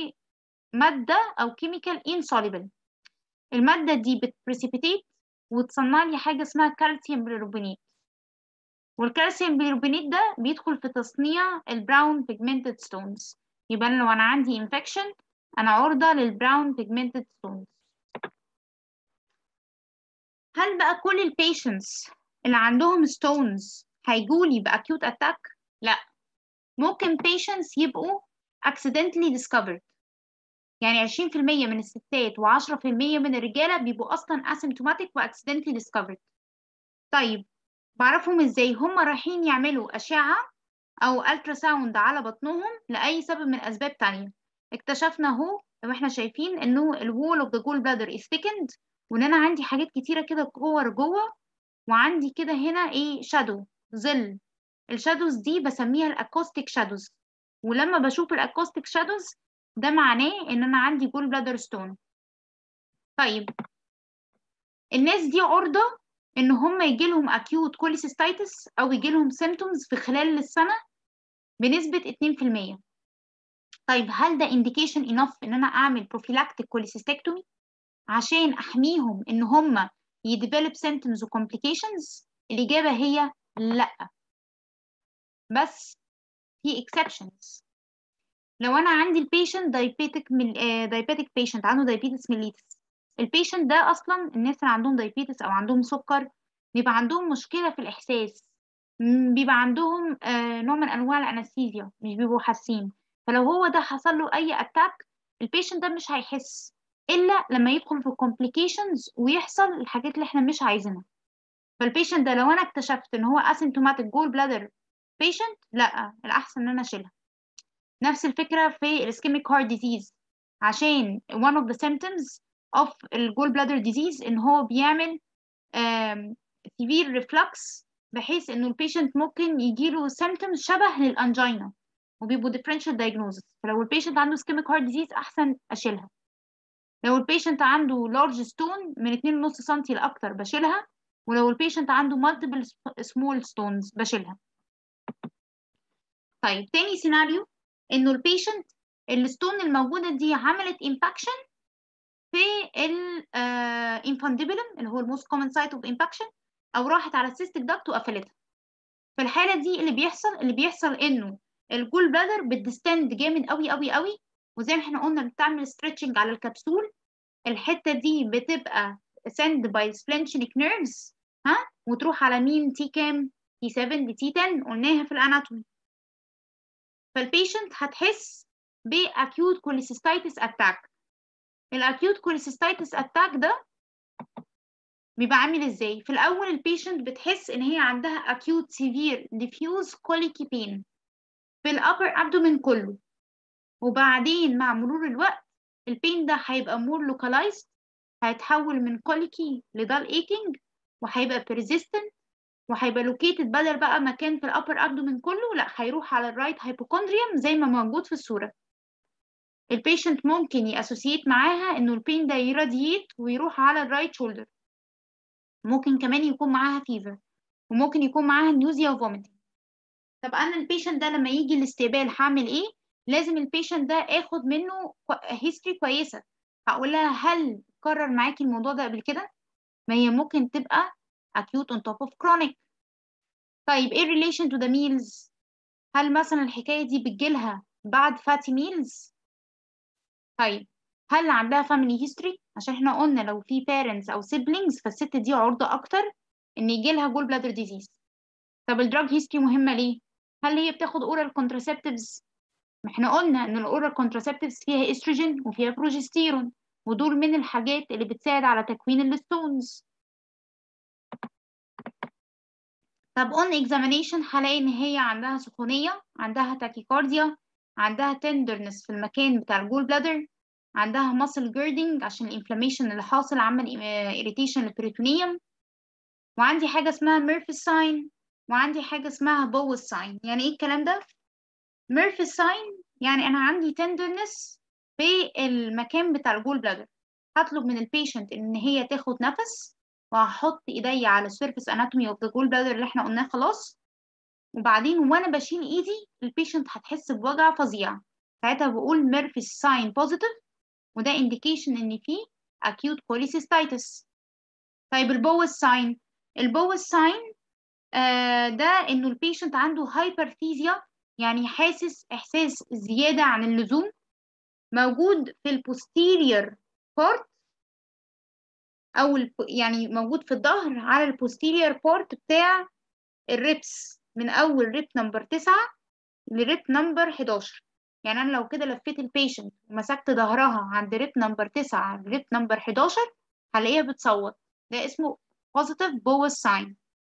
[SPEAKER 1] لمادة أو chemical insoluble المادة دي بتبريسيبيتيت وتصنع لي حاجة اسمها كالسيوم بيليروبينيت والكالسيوم بيليروبينيت ده بيدخل في تصنيع البراون بيجمنتد ستونز يبقى لو أنا عندي انفكشن أنا عرضة للبراون بيجمنتد ستونز هل بقى كل البيشنتس اللي عندهم ستونز هيجولي بأكيوت أتاك؟ لا ممكن patients يبقوا accidentally discovered يعني 20% من الستات و10% من الرجالة بيبقوا أصلا asymptomatic و accidentally discovered طيب بعرفهم ازاي هم رايحين يعملوا أشعة أو ألتراساوند على بطنهم لأي سبب من أسباب تانية اكتشفنا اهو واحنا شايفين انه الوول اوف ذا جول بلادر is thickened وان انا عندي حاجات كتيره كده جوه جوه وعندي كده هنا ايه شادو ظل الشادوز دي بسميها الاكوستيك شادوز ولما بشوف الاكوستيك شادوز ده معناه ان انا عندي جول بلادر ستون طيب الناس دي عرضة ان هم يجي لهم acute cholecystitis او يجي لهم symptoms في خلال السنة بنسبة 2% طيب هل ده indication enough ان انا اعمل prophylactic cholecystectomy عشان احميهم ان هم يديفلوب symptoms و complications الاجابة هي لا بس في exceptions لو انا عندي البيشنت diabetic من diabetic patient عنده diabetes mellitus البيشنت ده اصلا الناس اللي عندهم diabetes او عندهم سكر بيبقى عندهم مشكلة في الاحساس بيبقى عندهم آه نوع من انواع الانستيزيا مش بيبقوا حاسين فلو هو ده حصل له اي اتاك البيشنت ده مش هيحس الا لما يدخل في complications ويحصل الحاجات اللي احنا مش عايزينها فالبيشنت ده لو انا اكتشفت ان هو asymptomatic gall bladder patient لا الاحسن ان انا اشيلها نفس الفكره في الاسكيميك هارت ديزيز عشان one of the symptoms of الجول bladder disease ان هو بيعمل um, severe reflux بحيث انه البيشنت ممكن يجيله symptoms شبه للانجينا وبيبقوا differential diagnosis فلو البيشنت عنده ischemic heart disease احسن اشيلها لو البيشنت عنده large stone من 2.5 سم لاكتر بشيلها ولو البيشنت عنده multiple small stones بشيلها طيب تاني سيناريو انه البيشنت الستون الموجوده دي عملت امباكشن في الانفانديبولم اللي هو الموست كومن سايت اوف امباكشن او راحت على السيستيك داكت وقفلتها في الحاله دي اللي بيحصل اللي بيحصل انه الجول بلادر بتديستند جامد قوي قوي قوي وزي ما احنا قلنا بتعمل ستريتشنج على الكبسول الحته دي بتبقى سند باي سبلنشنيك نيرفز ها وتروح على مين تي كام تي 7 لتي 10 قلناها في الاناتومي فالبيشنت هتحس باكيوت كوليسيستايتس اتاك الاكيوت كوليسيستايتس اتاك ده بيبقى عامل ازاي في الاول البيشنت بتحس ان هي عندها acute severe diffuse colicky pain في الابر abdomen كله وبعدين مع مرور الوقت البين ده هيبقى more localized هيتحول من colicky لدال aching وهيبقى persistent وهيبقى located بدل بقى مكان في الابر abdomen كله لا هيروح على الرايت hypochondrium زي ما موجود في الصورة البيشنت ممكن يأسوسيت معاها انه البين ده يراديت ويروح على الرايت شولدر ممكن كمان يكون معاها فيفر وممكن يكون معاها نيوزيا وفوميتنج طب انا البيشنت ده لما يجي الاستقبال هعمل ايه لازم البيشنت ده اخد منه هيستوري كويسه هقول لها هل كرر معاكي الموضوع ده قبل كده ما هي ممكن تبقى acute on top of chronic طيب ايه relation to the meals هل مثلا الحكايه دي بتجيلها بعد fatty meals طيب هل عندها family history عشان احنا قلنا لو في parents او siblings فالست دي عرضة اكتر ان يجيلها جول بلادر ديزيز طب الدراج هيستوري مهمة ليه هل هي بتاخد oral contraceptives ما احنا قلنا ان الاورال contraceptives فيها استروجين وفيها بروجستيرون ودول من الحاجات اللي بتساعد على تكوين الستونز طب on examination هلاقي ان هي عندها سخونية عندها تاكيكارديا عندها tenderness في المكان بتاع الجول بلادر عندها muscle girding عشان الانفلاميشن اللي حاصل عمل irritation للبريتونيوم وعندي حاجة اسمها ميرفيس ساين وعندي حاجة اسمها بوز ساين يعني ايه الكلام ده؟ ميرفيس ساين يعني أنا عندي tenderness في المكان بتاع الجول بلادر هطلب من البيشنت إن هي تاخد نفس وهحط إيدي على السيرفيس اناتومي اوف ذا جول بلادر اللي احنا قلناه خلاص وبعدين وأنا بشيل إيدي البيشنت هتحس بوجع فظيع ساعتها بقول ميرفيس ساين بوزيتيف وده indication ان في acute cholecystitis طيب البوز ساين البوز ساين آه ده انه البيشنت عنده هايبرثيزيا يعني حاسس احساس زياده عن اللزوم موجود في البوستيريور بارت او يعني موجود في الظهر على البوستيريور بارت بتاع الريبس من اول ريب نمبر 9 لريب نمبر 11 يعني انا لو كده لفيت البيشنت ومسكت ظهرها عند ريب نمبر 9 ريب نمبر 11 هلاقيها بتصوت ده اسمه positive bowel sign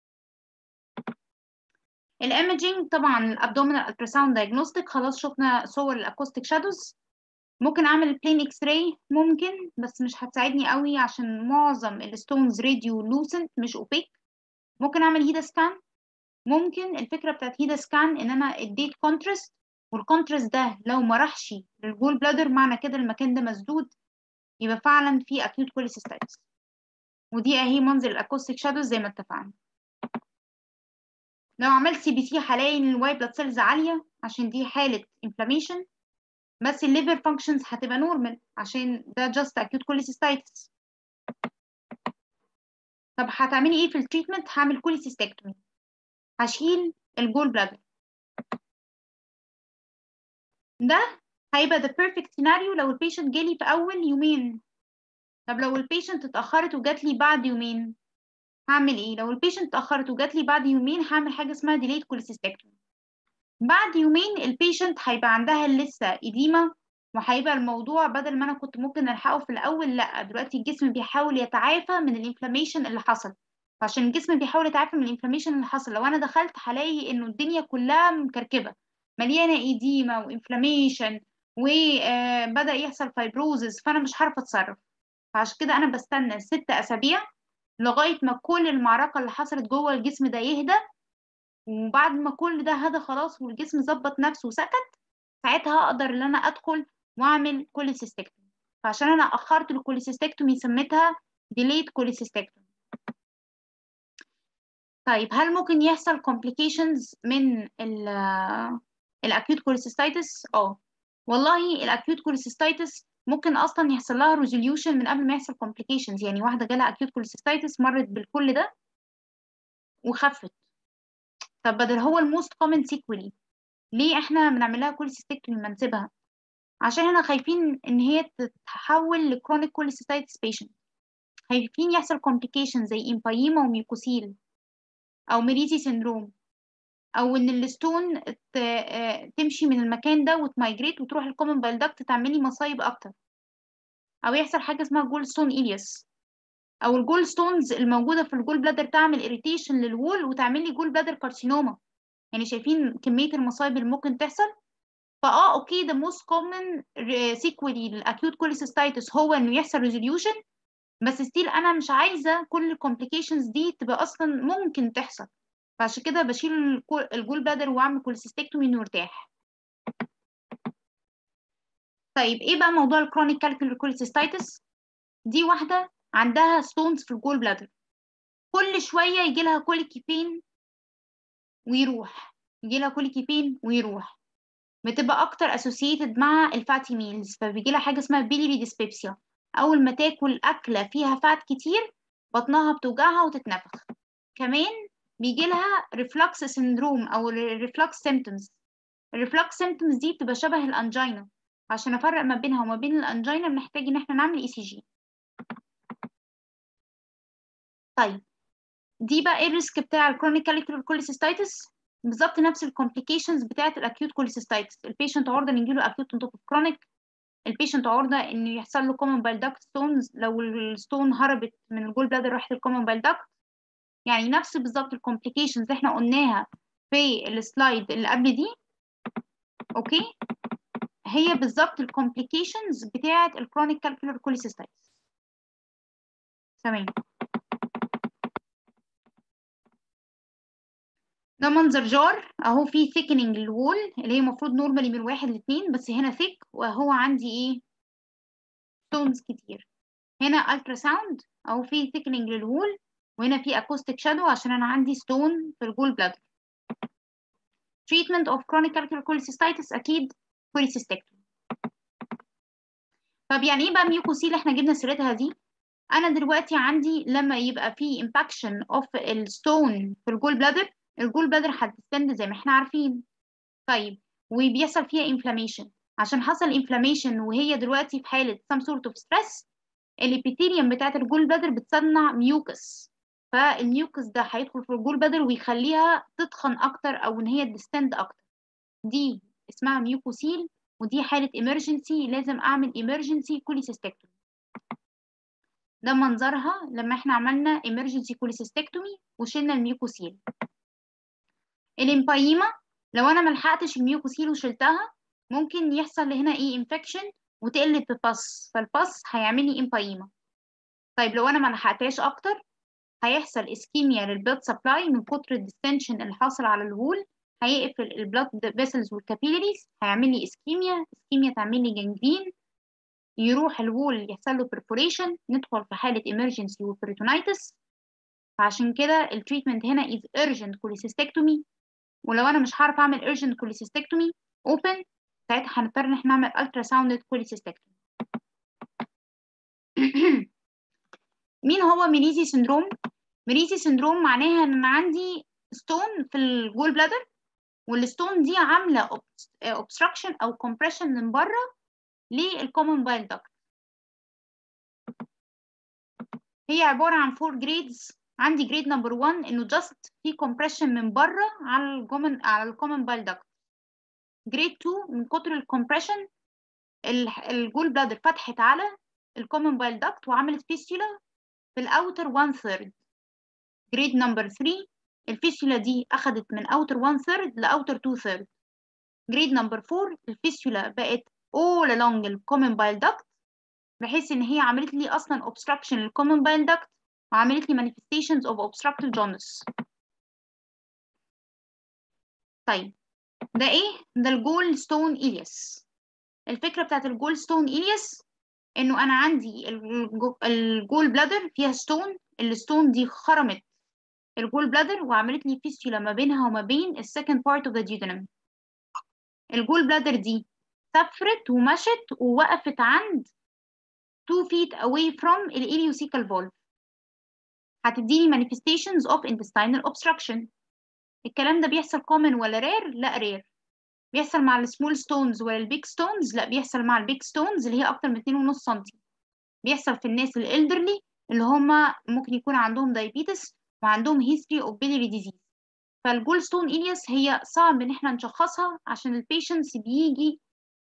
[SPEAKER 1] الايمجينج طبعا الابدومينال التراساوند دايجنوستيك خلاص شفنا صور الاكوستيك شادوز ممكن اعمل بلين اكس راي ممكن بس مش هتساعدني قوي عشان معظم الستونز راديو لوسنت مش اوبيك ممكن اعمل هيدا سكان ممكن الفكره بتاعت هيدا سكان ان انا اديت كونتراست والكونتراست ده لو ما راحش للجول بلادر معنى كده المكان ده مسدود يبقى فعلا في acute cholecystitis ودي اهي منظر الاكوستيك شادوز زي ما اتفقنا لو عملت سي بي سي هلاقي ان الواي بلاد سيلز عاليه عشان دي حاله انفلاميشن بس الليفر فانكشنز هتبقى نورمال عشان ده جاست اكيوت كوليسيستايتس طب هتعملي ايه في التريتمنت هعمل كوليسيستكتومي هشيل الجول بلادر ده هيبقى the perfect scenario لو البيشنت جالي في اول يومين طب لو البيشنت اتاخرت وجات لي بعد يومين هعمل ايه لو البيشنت اتاخرت وجات لي بعد يومين هعمل حاجه اسمها delayed cholecystectomy بعد يومين البيشنت هيبقى عندها لسه إديمة وهيبقى الموضوع بدل ما انا كنت ممكن الحقه في الاول لا دلوقتي الجسم بيحاول يتعافى من الانفلاميشن اللي حصل فعشان الجسم بيحاول يتعافى من الانفلاميشن اللي حصل لو انا دخلت هلاقي انه الدنيا كلها مكركبه مليانه ايديما وانفلاميشن وبدا يحصل فايبروزز فانا مش عارفه اتصرف فعشان كده انا بستنى ست اسابيع لغايه ما كل المعركه اللي حصلت جوه الجسم ده يهدى وبعد ما كل ده هدى خلاص والجسم ظبط نفسه وسكت ساعتها اقدر ان انا ادخل واعمل كوليسيستكتومي فعشان انا اخرت الكوليسيستكتومي سميتها delayed كوليسيستكتومي طيب هل ممكن يحصل complications من الاكيوت كوليسيستايتس اه والله الاكيوت كوليسيستايتس ممكن اصلا يحصل لها ريزوليوشن من قبل ما يحصل complications يعني واحده جالها اكيوت كوليسيستايتس مرت بالكل ده وخفت طب بدل هو الموست كومن سيكولي ليه احنا بنعملها كوليسيستكتومي ما نسيبها عشان احنا خايفين ان هي تتحول لكرونيك كوليسيستايتس بيشنت خايفين يحصل complications زي امبايما وميوكوسيل او ميريزي سيندروم او ان الستون تمشي من المكان ده وتمايجريت وتروح الكومن بايل داكت تعملي مصايب اكتر او يحصل حاجه اسمها جول ستون إلياس او الجول ستونز الموجوده في الجول بلادر تعمل اريتيشن للوول وتعمل لي جول بلادر كارسينوما يعني شايفين كميه المصايب اللي ممكن تحصل فاه اوكي ده موست كومن سيكولي للاكيوت كوليسيستايتس هو انه يحصل ريزوليوشن بس ستيل انا مش عايزه كل الكومبليكيشنز دي تبقى اصلا ممكن تحصل فعشان كده بشيل الجول بلادر واعمل كوليسيستكتومي انه يرتاح طيب ايه بقى موضوع الكرونيك كالكولر كوليسيستايتس دي واحده عندها ستونز في الجول بلادر كل شويه يجي لها كوليكي بين ويروح يجي لها كوليكي بين ويروح بتبقى اكتر اسوسييتد مع الفاتي ميلز فبيجي لها حاجه اسمها بيليري ديسبيبسيا اول ما تاكل اكله فيها فات كتير بطنها بتوجعها وتتنفخ كمان بيجي لها ريفلكس سيندروم او ريفلكس سيمتومز الريفلكس سيمتومز دي بتبقى شبه الانجينا عشان افرق ما بينها وما بين الانجينا بنحتاج ان احنا نعمل اي سي جي طيب دي بقى ايه الريسك بتاع الكرونيك كاليكولر كوليسيستايتس بالظبط نفس الكومبليكيشنز بتاعه الاكيوت كوليسيستايتس البيشنت عرضه ان يجيله اكيوت اون توب كرونيك البيشنت عرضه انه يحصل له كومن بايل داكت ستونز لو الستون هربت من الجول بلادر راحت الكومن بايل داكت يعني نفس بالظبط الكومبليكيشنز اللي احنا قلناها في السلايد اللي قبل دي اوكي هي بالظبط الكومبليكيشنز بتاعه الكرونيك كالكولر كوليسيستايتس تمام ده منظر جار اهو في ثيكننج للوول اللي هي المفروض نورمالي من واحد لاتنين بس هنا ثيك وهو عندي ايه ستونز كتير هنا الترا ساوند اهو في ثيكننج للوول وهنا في اكوستيك شادو عشان انا عندي ستون في الجول بلادر treatment of chronic calcular cholecystitis اكيد cholecystectomy طب يعني ايه بقى ميوكوسيل احنا جبنا سيرتها دي انا دلوقتي عندي لما يبقى في امباكشن اوف الستون في الجول بلادر الجول بلادر هتستند زي ما احنا عارفين طيب وبيحصل فيها انفلاميشن عشان حصل انفلاميشن وهي دلوقتي في حاله some sort of stress الابيثيليوم بتاعت الجول بلادر بتصنع ميوكس فالميوكس ده هيدخل في الجول بلادر ويخليها تتخن اكتر او ان هي تستند اكتر دي اسمها ميوكوسيل ودي حاله emergency لازم اعمل emergency كوليسيستكتومي ده منظرها لما احنا عملنا emergency كوليسيستكتومي وشلنا الميوكوسيل الامبايما لو انا ملحقتش الميوكوسيل وشلتها ممكن يحصل هنا ايه انفكشن وتقلب بباس فالباس هيعمل لي امبايما طيب لو انا ملحقتهاش اكتر هيحصل اسكيميا للبلاد سبلاي من كتر الديستنشن اللي حاصل على الوول هيقفل البلاد فيسلز والكابيلاريز هيعمل لي اسكيميا اسكيميا تعمل لي جنجرين يروح الوول يحصل له perforation ندخل في حالة emergency وبريتونيتس فعشان كده التريتمنت هنا is urgent cholecystectomy ولو انا مش هعرف اعمل urgent cholecystectomy open ساعتها هنضطر ان احنا نعمل ultrasounded cholecystectomy مين هو ميريزي سندروم ميريزي سندروم معناها ان انا عندي ستون في الجول بلادر والستون دي عامله obstruction او compression من بره للكومن بايل داكت هي عباره عن فور جريدز عندي جريد نمبر 1 انه جاست في compression من بره على الكومن على الكومن بايل داكت جريد 2 من كتر الكompression الجول بلادر فتحت على الكومن بايل داكت وعملت فيستولا في الاوتر 1 ثيرد جريد نمبر 3 الفيستولا دي اخذت من اوتر 1 ثيرد لاوتر 2 ثيرد جريد نمبر 4 الفيستولا بقت all along الكومن بايل داكت بحيث ان هي عملت لي اصلا obstruction للكومن بايل داكت وعملت لي manifestations of obstructive jaundice طيب ده ايه ده الجول ستون إلياس الفكرة بتاعت الجول ستون إلياس انه انا عندي الجول بلادر فيها ستون الستون دي خرمت الجول بلادر وعملت لي فيستولا ما بينها وما بين السكند بارت اوف ذا duodenum الجول بلادر دي سافرت ومشت ووقفت عند 2 feet away from الإليوسيكال valve هتديني manifestations of intestinal obstruction الكلام ده بيحصل common ولا rare؟ لا rare بيحصل مع السمول ستونز ولا البيج ستونز لا بيحصل مع البيج ستونز اللي هي اكتر من 2.5 سم بيحصل في الناس الالدرلي اللي هم ممكن يكون عندهم دايابيتس وعندهم history of biliary disease فالجول ستون إلياس هي صعب ان احنا نشخصها عشان البيشنتس بيجي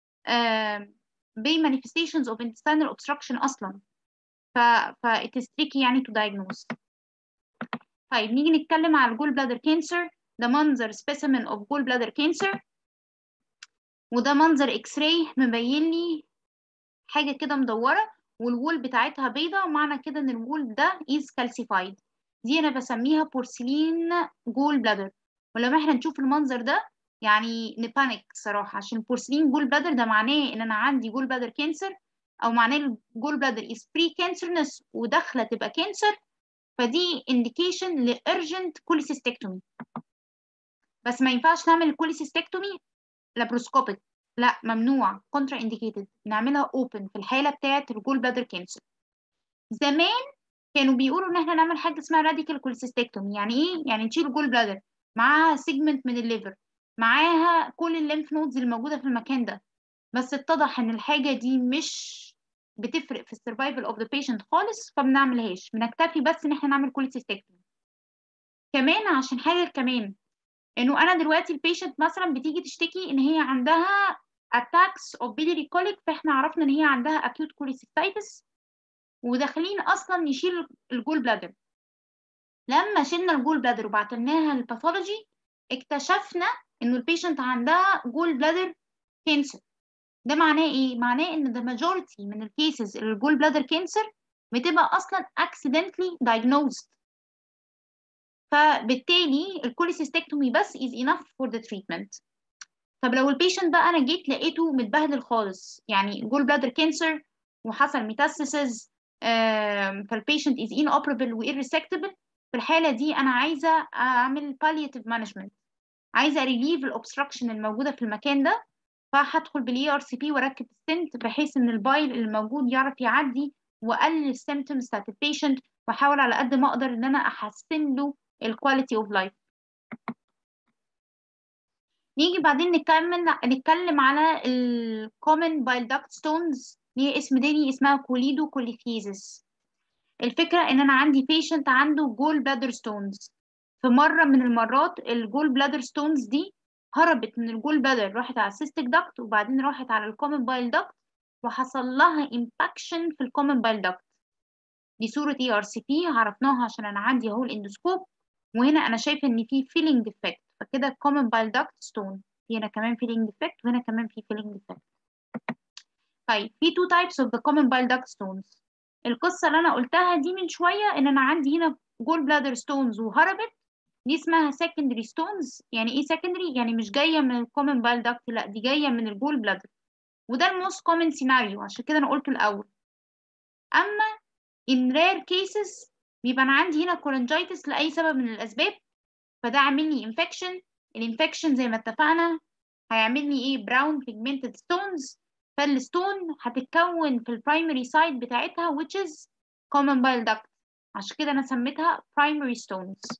[SPEAKER 1] ب manifestations of intestinal obstruction اصلا ف ف it is tricky يعني to diagnose طيب نيجي نتكلم على الجول بلادر كانسر ده منظر specimen of gall bladder cancer وده منظر اكس راي مبين لي حاجه كده مدوره والوول بتاعتها بيضه معنى كده ان الوول ده is calcified دي انا بسميها بورسلين جول بلادر ولما احنا نشوف المنظر ده يعني نبانيك صراحه عشان بورسلين جول بلادر ده معناه ان انا عندي جول بلادر كانسر او معناه الجول بلادر is pre cancerous وداخله تبقى كانسر فدي indication ل urgent cholecystectomy بس ما ينفعش نعمل الكوليسيستكتومي لابروسكوبيك لا ممنوع كونترا انديكيتد نعملها اوبن في الحاله بتاعه الجول بلادر كانسر زمان كانوا بيقولوا ان احنا نعمل حاجه اسمها راديكال كوليسيستكتومي يعني ايه يعني نشيل الجول بلادر معاها سيجمنت من الليفر معاها كل الليمف نودز اللي موجوده في المكان ده بس اتضح ان الحاجه دي مش بتفرق في السرفايفل اوف ذا بيشنت خالص فبنعملهاش بنكتفي بس ان احنا نعمل كوليسيستكتومي كمان عشان حاجه كمان انه انا دلوقتي البيشنت مثلا بتيجي تشتكي ان هي عندها attacks of biliary colic فاحنا عرفنا ان هي عندها acute cholecystitis وداخلين اصلا نشيل الجول بلادر لما شلنا الجول بلادر وبعتناها للباثولوجي اكتشفنا انه البيشنت عندها جول بلادر كانسر ده معناه ايه معناه ان the majority من الكيسز الجول بلادر كانسر بتبقى اصلا accidentally diagnosed فبالتالي الكوليسيستكتومي بس is enough for the treatment طب لو البيشنت بقى انا جيت لقيته متبهدل خالص يعني جول بلادر كانسر وحصل ميتاستاسيز فالبيشنت is inoperable و irresectable في الحالة دي أنا عايزة أعمل palliative management عايزة relieve الأوبستراكشن الموجودة في المكان ده فهدخل بالاي ار سي بي واركب ستنت بحيث ان البايل الموجود يعرف يعدي واقلل السيمتومز بتاعت البيشنت واحاول على قد ما اقدر ان انا احسن له الكواليتي اوف لايف نيجي بعدين نكمل نتكلم على الكومن بايل داكت ستونز ليه اسم تاني اسمها كوليدو كوليثيزس الفكرة ان انا عندي بيشنت عنده جول بلادر ستونز في مرة من المرات الجول بلادر ستونز دي هربت من الجول بلادر راحت على السيستيك داكت وبعدين راحت على الكومن بايل داكت وحصل لها امباكشن في الكومن بايل داكت دي صورة اي ار سي بي عرفناها عشان انا عندي اهو الاندوسكوب وهنا انا شايفه ان في فيلينج افكت فكده كومن بايل داكت ستون هنا كمان فيلينج افكت وهنا كمان في فيلينج افكت طيب في تو تايبس اوف ذا كومن بايل داكت ستونز القصه اللي انا قلتها دي من شويه ان انا عندي هنا جول بلادر ستونز وهربت دي اسمها secondary stones يعني ايه secondary يعني مش جايه من الكومن بايل داكت لا دي جايه من الجول بلادر وده الموست كومن سيناريو عشان كده انا قلته الاول اما in rare cases بيبقى انا عندي هنا كولنجايتس لاي سبب من الاسباب فده عامل لي انفكشن الانفكشن زي ما اتفقنا هيعمل لي ايه براون pigmented stones فالستون هتتكون في البرايمري سايد بتاعتها which is common bile duct عشان كده انا سميتها primary stones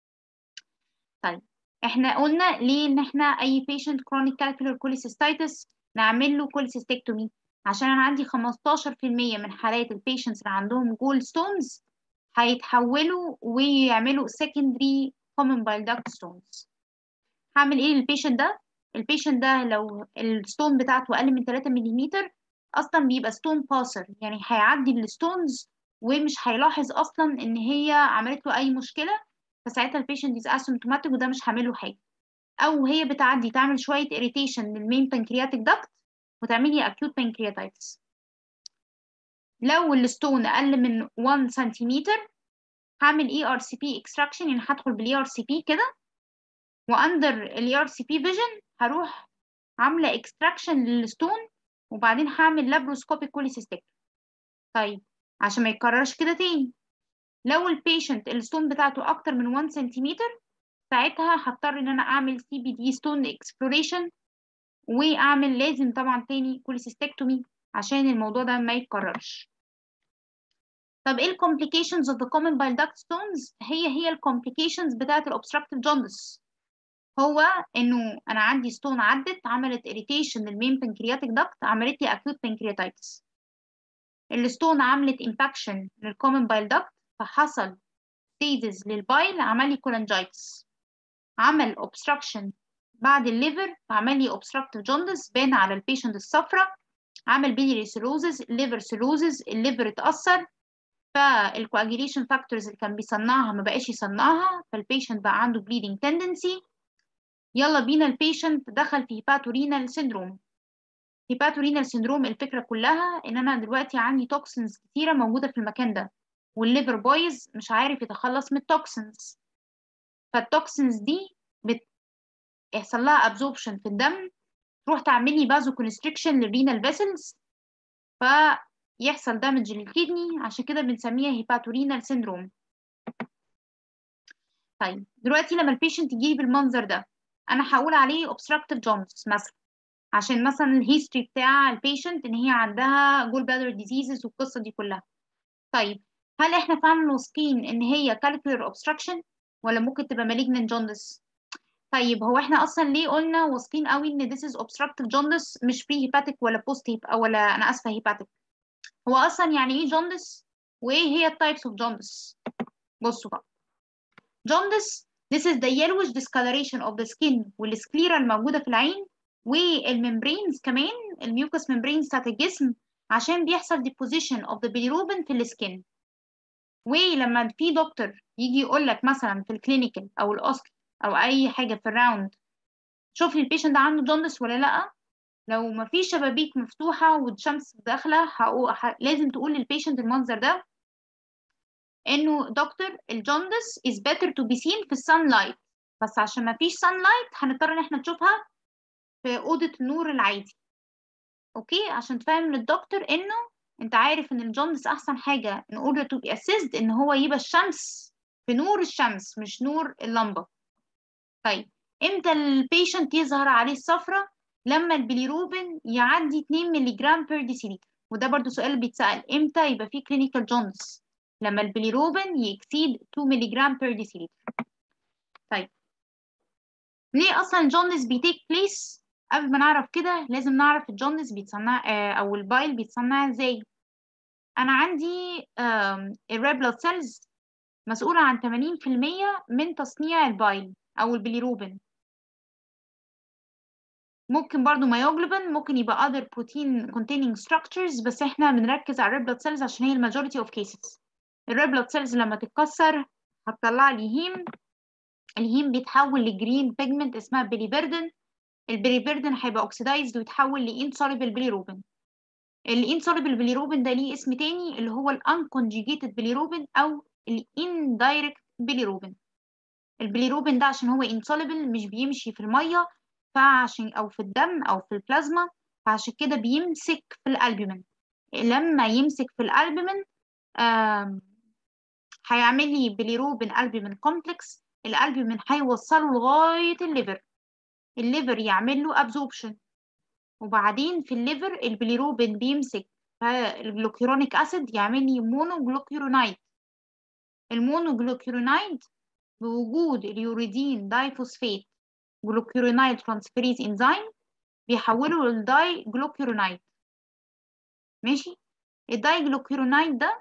[SPEAKER 1] طيب احنا قلنا ليه ان احنا اي patient chronic calcular cholecystitis نعمل له cholecystectomy عشان انا عندي 15% من حالات البيشنتس اللي عندهم جول ستونز هيتحولوا ويعملوا secondary common bile duct stones هعمل ايه للبيشنت ده البيشنت ده لو الستون بتاعته اقل من 3 ملم اصلا بيبقى ستون باسر يعني هيعدي الستونز ومش هيلاحظ اصلا ان هي عملت له اي مشكله فساعتها البيشنت از اسيمتوماتيك وده مش هعمل له حاجه او هي بتعدي تعمل شويه irritation للمين بانكرياتيك داكت وتعمل لي acute pancreatitis لو الستون اقل من 1 سنتيمتر هعمل اي ار سي بي اكستراكشن يعني هدخل بالاي ار سي بي كده واندر الاي ار سي بي فيجن هروح عامله اكستراكشن للستون وبعدين هعمل لابروسكوبيك كوليسيستيك طيب عشان ما يتكررش كده تاني لو البيشنت الستون بتاعته اكتر من 1 سنتيمتر ساعتها هضطر ان انا اعمل سي بي دي ستون اكسبلوريشن واعمل لازم طبعا تاني كوليسيستكتومي عشان الموضوع ده ما يتكررش طب ايه الكومبليكيشنز اوف ذا كومن بايل داكت ستونز هي هي الكومبليكيشنز بتاعه الاوبستراكتيف جوندس هو انه انا عندي ستون عدت عملت اريتيشن للمين بنكرياتيك داكت عملت لي اكيوت بنكرياتايتس الستون عملت امباكشن للكومن بايل داكت فحصل ستيزز للبايل عمل لي كولانجايتس عمل اوبستراكشن بعد الليفر عمل لي اوبستراكتيف جوندس بان على البيشنت الصفرة عمل بيليري سيروزز الليفر سيروزز الليفر اتأثر فالكواجيليشن فاكتورز اللي كان بيصنعها ما بقاش يصنعها فالبيشنت بقى عنده bleeding tendency يلا بينا البيشنت دخل في هيباتورينال سيندروم هيباتورينال سيندروم الفكرة كلها ان انا دلوقتي عندي توكسنز كتيرة موجودة في المكان ده والليفر بايظ مش عارف يتخلص من التوكسنز فالتوكسنز دي بت... يحصل لها ابزوربشن في الدم تروح تعمل لي بازو كونستريكشن للرينال فيسلز فيحصل دامج للكدني عشان كده بنسميها هيباتورينال سيندروم طيب دلوقتي لما البيشنت يجي بالمنظر ده انا هقول عليه obstructive jaundice مثلا عشان مثلا الهيستوري بتاع البيشنت ان هي عندها جول بلادر ديزيزز والقصه دي كلها طيب هل احنا فعلا واثقين ان هي calcular obstruction ولا ممكن تبقى malignant jaundice طيب هو احنا اصلا ليه قلنا واثقين قوي ان this is obstructive jaundice مش pre hepatic ولا post hepatic ولا انا اسفه hepatic هو اصلا يعني ايه jaundice وايه هي التايبس اوف jaundice بصوا بقى jaundice this is the yellowish discoloration of the skin والسكليرا الموجوده في العين والممبرينز كمان الميوكس ممبرينز بتاعت الجسم عشان بيحصل deposition of the bilirubin في السكين ولما في دكتور يجي يقول لك مثلا في الكلينيكال او الاصل او اي حاجه في الراوند شوف لي البيشنت ده عنده جوندس ولا لا لو ما فيش شبابيك مفتوحه والشمس داخله حقو... ح... لازم تقول للبيشنت المنظر ده انه دكتور الجوندس is better to be seen في السان لايت بس عشان ما فيش سان لايت هنضطر ان احنا نشوفها في اوضه النور العادي اوكي عشان تفهم للدكتور انه انت عارف ان الجوندس احسن حاجه in order to be assessed ان هو يبقى الشمس في نور الشمس مش نور اللمبه طيب امتى البيشنت يظهر عليه الصفرة لما البيليروبين يعدي 2 مللي جرام بير ديسيليتر وده برضو سؤال بيتسأل امتى يبقى فيه كلينيكال جوندس لما البيليروبين يكسيد 2 مللي جرام بير ديسيليتر طيب ليه اصلا الجوندس بيتيك بليس قبل ما نعرف كده لازم نعرف الجوندس بيتصنع آه او البايل بيتصنع ازاي انا عندي الريد بلاد سيلز مسؤولة عن 80% من تصنيع البايل او البيليروبين ممكن برضو مايوجلوبين ممكن يبقى other protein containing structures بس احنا بنركز على الريد بلاد سيلز عشان هي الماجوريتي اوف كيسز الريد بلاد سيلز لما تتكسر هتطلع لي هيم الهيم بيتحول لجرين بيجمنت اسمها بيليبردن البيليبردن هيبقى اوكسيدايزد ويتحول لانسوليبل بيليروبين الانسوليبل بيليروبين ده ليه اسم تاني اللي هو الانكونجيجيتد بيليروبين او الاندايركت بيليروبين البيليروبين ده عشان هو insoluble مش بيمشي في المية فعشان أو في الدم أو في البلازما فعشان كده بيمسك في الالبومين لما يمسك في الالبومين هيعمل لي بليروبين البومين كومبلكس الالبومين هيوصله لغايه الليفر الليفر يعمل له ابزوربشن وبعدين في الليفر البليروبين بيمسك الجلوكيرونيك اسيد يعمل لي مونوجلوكيرونايد المونوجلوكيرونايد بوجود اليوريدين دايفوسفيت جلوكيرونايد ترانسفيريز انزيم بيحوله للداي جلوكيرونايد ماشي الداي جلوكيرونايد ده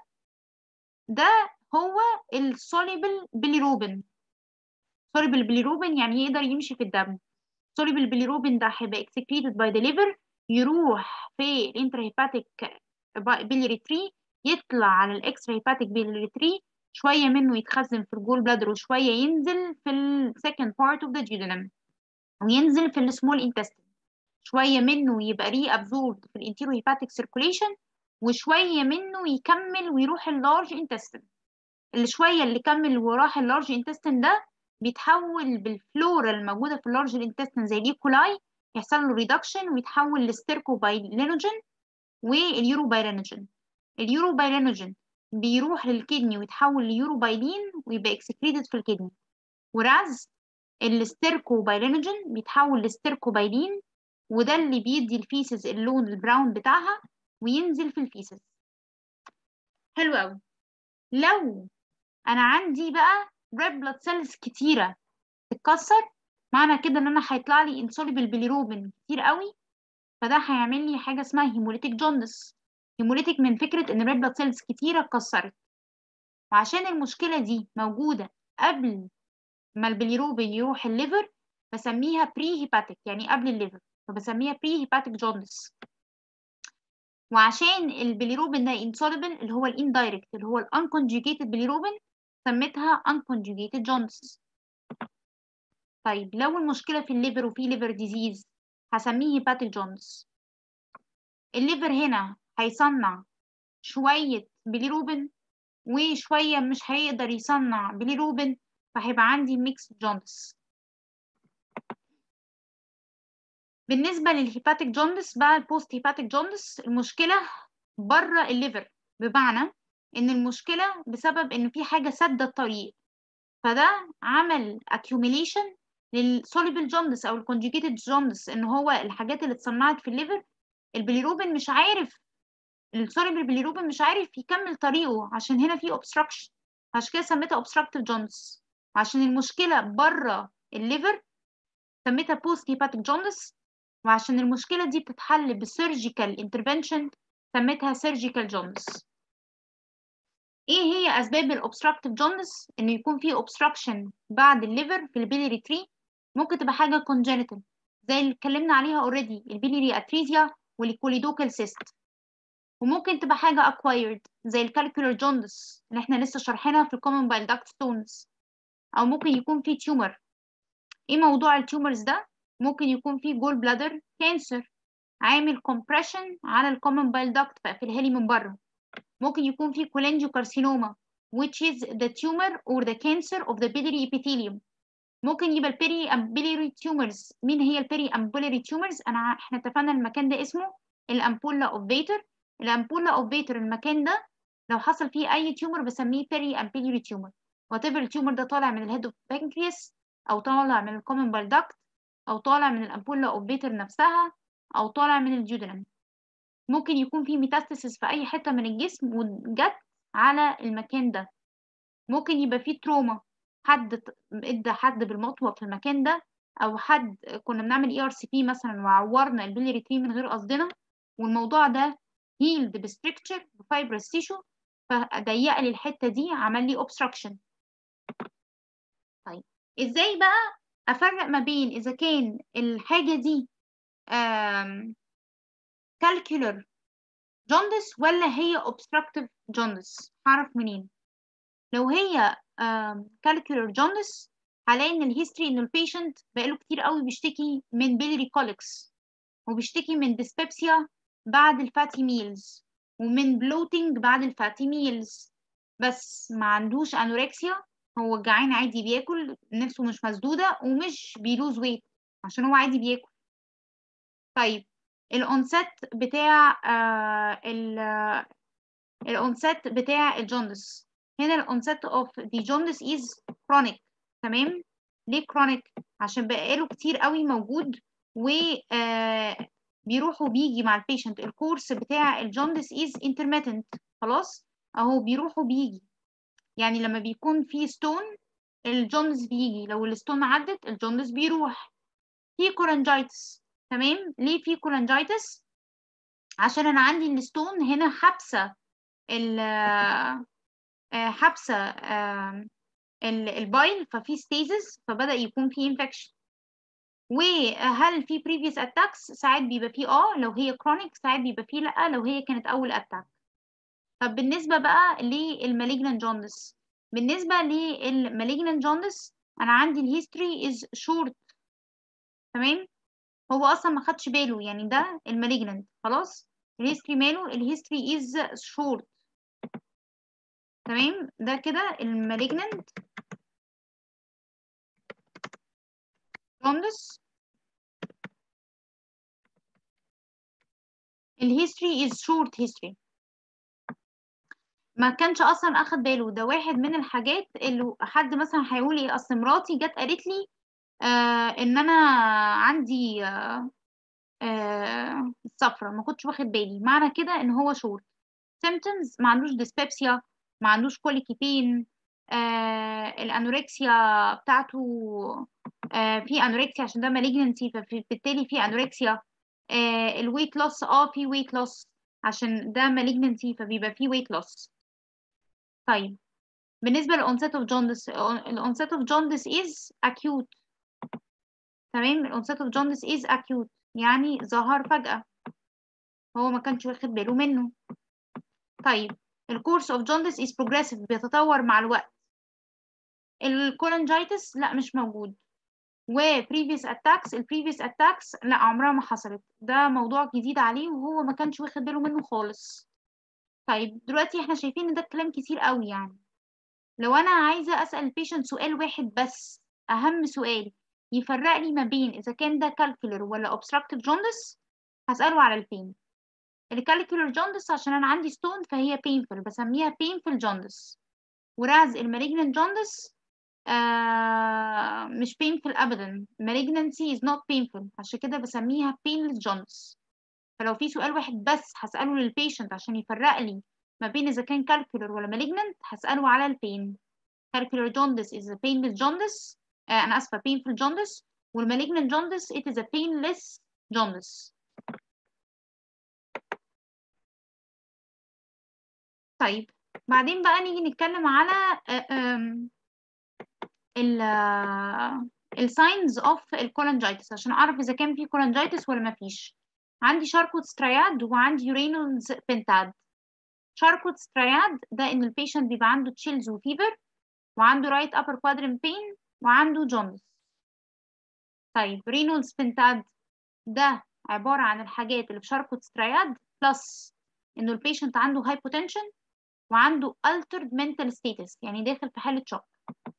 [SPEAKER 1] ده هو السوليبل بليروبين سوليبل بليروبين يعني يقدر يمشي في الدم soluble bilirubin ده هيبقى excreted by the liver يروح في الانترهيباتيك biliary tree يطلع على الاكسترا هيباتيك biliary tree شوية منه يتخزن في الجول بلادر وشوية ينزل في ال second part of the duodenum وينزل في السمول intestine شوية منه يبقى ري absorbed في الانتيرو هيباتيك circulation وشوية منه يكمل ويروح اللارج intestine اللي شوية اللي كمل وراح اللارج intestine ده بيتحول بالفلورا الموجودة في اللارج intestine زي ليكولاي يحصل له ريدكشن ويتحول لستيركوبايلينوجين واليوروبايلينوجين اليوروبايلينوجين بيروح للكدني ويتحول ليوروبايلين ويبقى اكسكريتد في الكدني وراز الستيركوبايلينوجين بيتحول لستيركوبايلين وده اللي بيدي الفيسز اللون البراون بتاعها وينزل في الفيسز حلو قوي لو انا عندي بقى ريد بلاد سيلز كتيره تتكسر معنى كده ان انا هيطلع لي انسوليبل بيليروبين كتير قوي فده هيعمل لي حاجه اسمها هيموليتيك جوندس هيموليتيك من فكره ان ريد بلاد سيلز كتيره اتكسرت وعشان المشكله دي موجوده قبل ما البيليروبين يروح الليفر بسميها بري هيباتيك يعني قبل الليفر فبسميها بري هيباتيك جوندس وعشان البيليروبين ده انسوليبل اللي هو الاندايركت اللي هو الانكونجيجيتد بيليروبين سميتها unconjugated jaundice طيب لو المشكلة في الليفر وفي ليفر ديزيز هسميه hepatic jaundice الليفر هنا هيصنع شوية بيليروبين وشوية مش هيقدر يصنع بيليروبين فهيبقى عندي ميكس جوندس بالنسبة للهيباتيك جوندس بقى البوست هيباتيك جوندس المشكلة بره الليفر بمعنى ان المشكله بسبب ان في حاجه سد الطريق فده عمل accumulation للسوليبل جوندس او الكونجيجيتد جوندس ان هو الحاجات اللي اتصنعت في الليفر البيليروبين مش عارف السوليبل بيليروبين مش عارف يكمل طريقه عشان هنا في obstruction عشان كده سميتها obstructive jaundice عشان المشكله بره الليفر سميتها post hepatic jaundice وعشان المشكله دي بتتحل بسيرجيكال intervention سميتها surgical jaundice ايه هي اسباب الاوبستراكتيف جوندس انه يكون في obstruction بعد الليفر في البيليري تري ممكن تبقى حاجه congenital زي اللي اتكلمنا عليها اوريدي البيليري اتريزيا والكوليدوكال سيست وممكن تبقى حاجه acquired زي الكالكولر جوندس اللي احنا لسه شارحينها في الكومن بايل داكت ستونز او ممكن يكون في تيومر ايه موضوع التيومرز ده ممكن يكون في جول بلادر كانسر عامل compression على الكومن بايل داكت فقفلها لي من بره ممكن يكون في cholangiocarcinoma which is the tumor or the cancer of the biliary epithelium ممكن يبقى البيري امبوليري tumors مين هي البيري امبوليري tumors انا احنا اتفقنا المكان ده اسمه الامبولا اوف فيتر الامبولا اوف فيتر المكان ده لو حصل فيه اي تيومر بسميه بيري امبوليري tumor whatever التيومر ده طالع من الهيد اوف بانكرياس او طالع من الكومن بايل داكت او طالع من الامبولا اوف فيتر نفسها او طالع من الجودنم ممكن يكون في ميتاستاسيس في اي حته من الجسم وجت على المكان ده ممكن يبقى في تروما حد ادى حد بالمطوه في المكان ده او حد كنا بنعمل اي ار سي بي مثلا وعورنا البيليري تري من غير قصدنا والموضوع ده هيلد بستركتشر بفايبرس تيشو فضيق لي الحته دي عمل لي اوبستراكشن طيب ازاي بقى افرق ما بين اذا كان الحاجه دي كالكولر جوندس ولا هي obstructive جوندس هعرف منين لو هي كالكولر جوندس هلاقي ان الهيستوري ان البيشنت بقاله كتير قوي بيشتكي من بيلري كوليكس وبيشتكي من ديسبيبسيا بعد الفاتي ميلز ومن بلوتينج بعد الفاتي ميلز بس ما عندوش انوركسيا هو جعان عادي بياكل نفسه مش مسدوده ومش بيلوز ويت عشان هو عادي بياكل طيب الأونست بتاع آه الأونست بتاع الجوندس هنا الأونست of the jaundice is chronic تمام ليه chronic عشان بقاله كتير قوي موجود و آه بيروح وبيجي مع البيشنت الكورس بتاع الجوندس is intermittent خلاص اهو بيروح وبيجي يعني لما بيكون في ستون الجوندس بيجي لو الستون عدت الجوندس بيروح في كولانجايتس تمام ليه في كولانجايتس عشان انا عندي الستون هنا حابسه ال حابسه البايل ففي ستيزس فبدا يكون في انفكشن وهل في previous attacks ساعات بيبقى فيه اه لو هي chronic ساعات بيبقى فيه لا لو هي كانت اول attack طب بالنسبه بقى للمالجنان جوندس بالنسبه للمالجنان جوندس انا عندي الهيستوري از شورت تمام هو اصلا ما خدش باله يعني ده المالجنان خلاص الهيستوري ماله الهيستوري از شورت تمام ده كده المالجنان جوندس الهيستوري از شورت هيستوري ما كانش اصلا اخد باله ده واحد من الحاجات اللي حد مثلا هيقول ايه اصل مراتي جت قالت لي آه ان انا عندي آه آه الصفرة ما كنتش واخد بالي معنى كده ان هو شورت symptoms ما عندوش dyspepsia ما عندوش كوليكي بين آه الانوركسيا بتاعته آه في انوركسيا عشان ده malignancy فبالتالي في انوركسيا آه الويت لوس اه في ويت لوس عشان ده malignancy فبيبقى فيه ويت لوس طيب بالنسبة للأونست of jaundice الأونست of jaundice is acute تمام الأونست of jaundice is acute يعني ظهر فجأة هو ما كانش واخد باله منه طيب الكورس of jaundice is progressive بيتطور مع الوقت الكولنجايتس لا مش موجود و previous attacks ال previous attacks لا عمرها ما حصلت ده موضوع جديد عليه وهو ما كانش واخد باله منه خالص طيب دلوقتي احنا شايفين ان ده كلام كتير قوي يعني لو انا عايزه اسال البيشنت سؤال واحد بس اهم سؤال يفرق لي ما بين اذا كان ده كالكولر ولا obstructive jaundice هساله على البين الكالكولر jaundice عشان انا عندي ستون فهي painful بسميها painful jaundice whereas المالجنان jaundice آه مش painful ابدا malignancy is not painful عشان كده بسميها painless jaundice فلو في سؤال واحد بس هسأله للبيشنت عشان يفرق لي ما بين إذا كان كالكولر ولا malignant هسأله على البين calcular jaundice is a painless jaundice آه أنا آسفة painful jaundice والmalignant jaundice it is a painless jaundice طيب بعدين بقى نيجي نتكلم على ال الساينز اوف الكولانجايتس عشان اعرف اذا كان في كولانجايتس ولا ما فيش عندي شاركوت سترياد وعندي يورينولز بنتاد شاركوت سترياد ده ان البيشنت بيبقى عنده تشيلز وفيبر وعنده رايت ابر كوادرنت بين وعنده جوندس طيب رينولز بنتاد ده عبارة عن الحاجات اللي في شاركوت سترياد بلس انه البيشنت عنده هايبوتنشن وعنده altered mental status يعني داخل في حالة شوك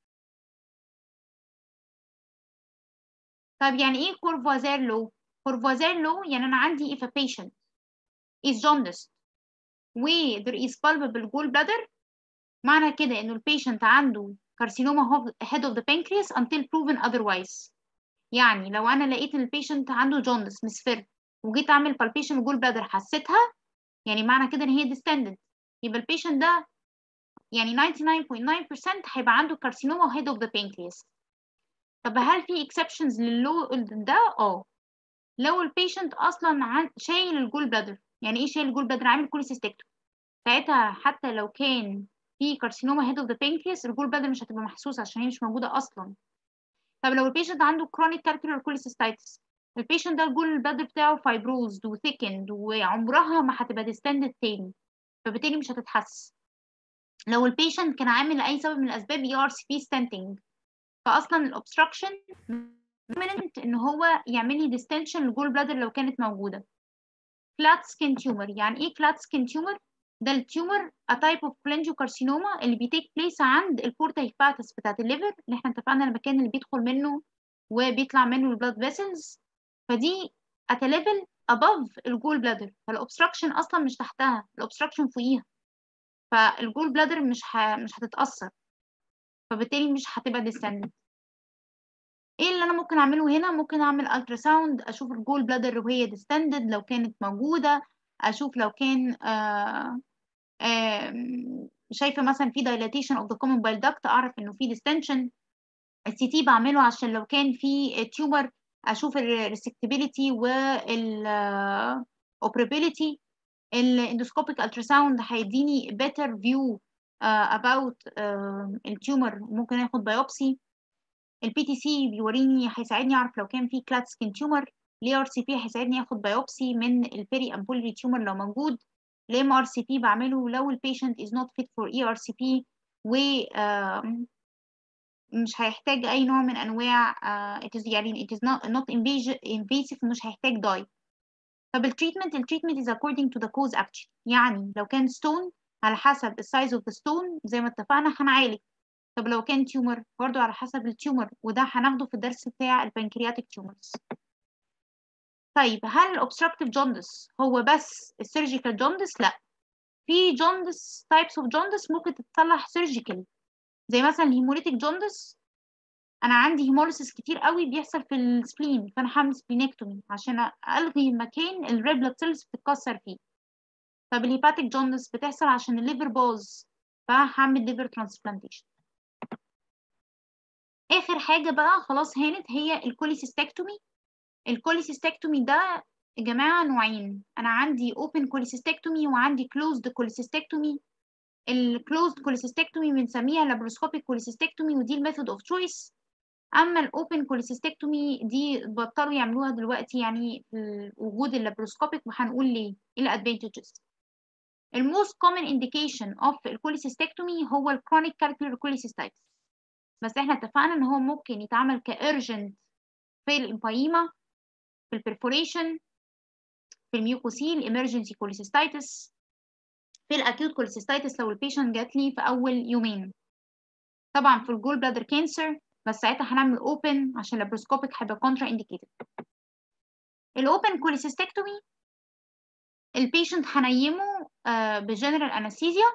[SPEAKER 1] طب يعني ايه كورفوازير لو كورفوازير لو يعني انا عندي if a patient is jaundiced و there is palpable gallbladder معنى كده انه البيشنت عنده carcinoma head of the pancreas until proven otherwise يعني لو انا لقيت ان البيشنت عنده جوندس مصفر وجيت اعمل palpation الجول بلادر حسيتها يعني معنى كده ان هي distended يبقى البيشنت ده يعني 99.9% هيبقى عنده carcinoma head of the pancreas طب هل في exceptions للو ده؟ اه لو البيشنت اصلا عن شايل الجول بلادر يعني ايه شايل الجول بلادر عامل كوليسيستكتوم ساعتها حتى لو كان في كارسينوما هيد اوف ذا بانكرياس الجول بلادر مش هتبقى محسوسه عشان هي مش موجوده اصلا طب لو البيشنت عنده كرونيك كالكولار كوليسيستايتس البيشنت ده الجول بلادر بتاعه فايبروزد وثيكند وعمرها ما هتبقى ديستندد تاني فبالتالي مش هتتحس لو البيشنت كان عامل لاي سبب من الاسباب اي ار سي بي ستنتنج فاصلا الاوبستراكشن permanent ان هو يعمل لي ديستنشن للجول بلادر لو كانت موجوده فلات سكين تيومر يعني ايه فلات سكين تيومر ده التيومر a type of cholangiocarcinoma اللي بيتيك بليس عند البورتا هيباتس بتاعت الليفر اللي احنا اتفقنا المكان اللي بيدخل منه وبيطلع منه البلاد فيسلز فدي at a level above الجول بلادر فالاوبستراكشن اصلا مش تحتها الاوبستراكشن فوقيها فالجول بلادر مش ه... مش هتتاثر فبالتالي مش هتبقى ديستندد ايه اللي انا ممكن اعمله هنا ممكن اعمل الترا ساوند اشوف الجول بلادر وهي ديستندد لو كانت موجوده اشوف لو كان آه آه شايفه مثلا في dilatation of the common bile duct اعرف انه في distension السي تي بعمله عشان لو كان في تيومر اشوف الريسكتابيليتي وال operability الاندوسكوبيك التراساوند هيديني better view uh, about uh, التيومر ممكن اخد بايوبسي البي تي سي بيوريني هيساعدني اعرف لو كان في كلات سكين تيومر الاي ار سي بي هيساعدني اخد بايوبسي من البيري امبولري تيومر لو موجود الام ار سي بي بعمله لو البيشنت از نوت فيت فور اي ار سي بي و uh, مش هيحتاج اي نوع من انواع uh, it is يعني it is not, not invasive مش هيحتاج داي طب التريتمنت التريتمنت is according to the cause actually يعني لو كان ستون على حسب السايز اوف ذا ستون زي ما اتفقنا هنعالج طب لو كان تيومر برضو على حسب التيومر وده هناخده في الدرس بتاع البنكرياتيك تيومرز طيب هل الاوبستراكتيف جوندس هو بس السيرجيكال جوندس لا في جوندس تايبس اوف جوندس ممكن تتصلح سيرجيكالي زي مثلا الهيموليتيك جوندس انا عندي هيموليسيس كتير قوي بيحصل في السبلين فانا هعمل سبلينكتومي عشان الغي المكان الريد بلاد سيلز بتتكسر فيه طب الهيباتيك جوندس بتحصل عشان الليفر باظ فهعمل ليفر ترانسبلانتيشن اخر حاجه بقى خلاص هانت هي الكوليسيستكتومي الكوليسيستكتومي ده يا جماعه نوعين انا عندي اوبن كوليسيستكتومي وعندي كلوزد كوليسيستكتومي الكلوزد كوليسيستكتومي بنسميها لابروسكوبيك كوليسيستكتومي ودي الميثود اوف تشويس اما الاوبن كوليسيستكتومي دي بطلوا يعملوها دلوقتي يعني في وجود اللابروسكوبيك وهنقول ليه ايه الادفانتجز الموست كومن انديكيشن اوف الكوليسيستكتومي هو الكرونيك كالكولر كوليسيستايتس بس احنا اتفقنا ان هو ممكن يتعمل كارجنت في الامبايما في البرفوريشن في الميوكوسيل emergency كوليسيستايتس في الاكيوت كوليسيستايتس لو البيشنت جات لي في اول يومين طبعا في الجول بلادر كانسر بس ساعتها هنعمل اوبن عشان اللابروسكوبيك هيبقى كونترا انديكيتد الاوبن كوليسيستكتومي البيشنت هنيمه آه بجنرال انستيزيا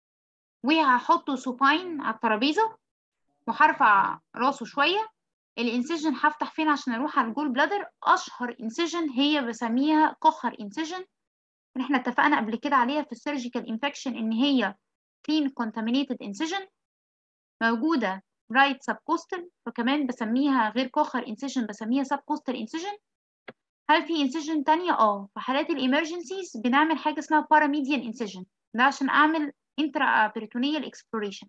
[SPEAKER 1] وهحطه سوباين على الترابيزه وهرفع راسه شويه الانسجن هفتح فين عشان اروح على الجول بلادر اشهر انسجن هي بسميها كوخر انسجن احنا اتفقنا قبل كده عليها في السيرجيكال انفكشن ان هي clean contaminated incision موجوده right subcostal فكمان بسميها غير كوخر incision بسميها subcostal incision هل في incision تانية اه في حالات الامرجنسيز بنعمل حاجه اسمها paramedian incision ده عشان اعمل intra peritoneal exploration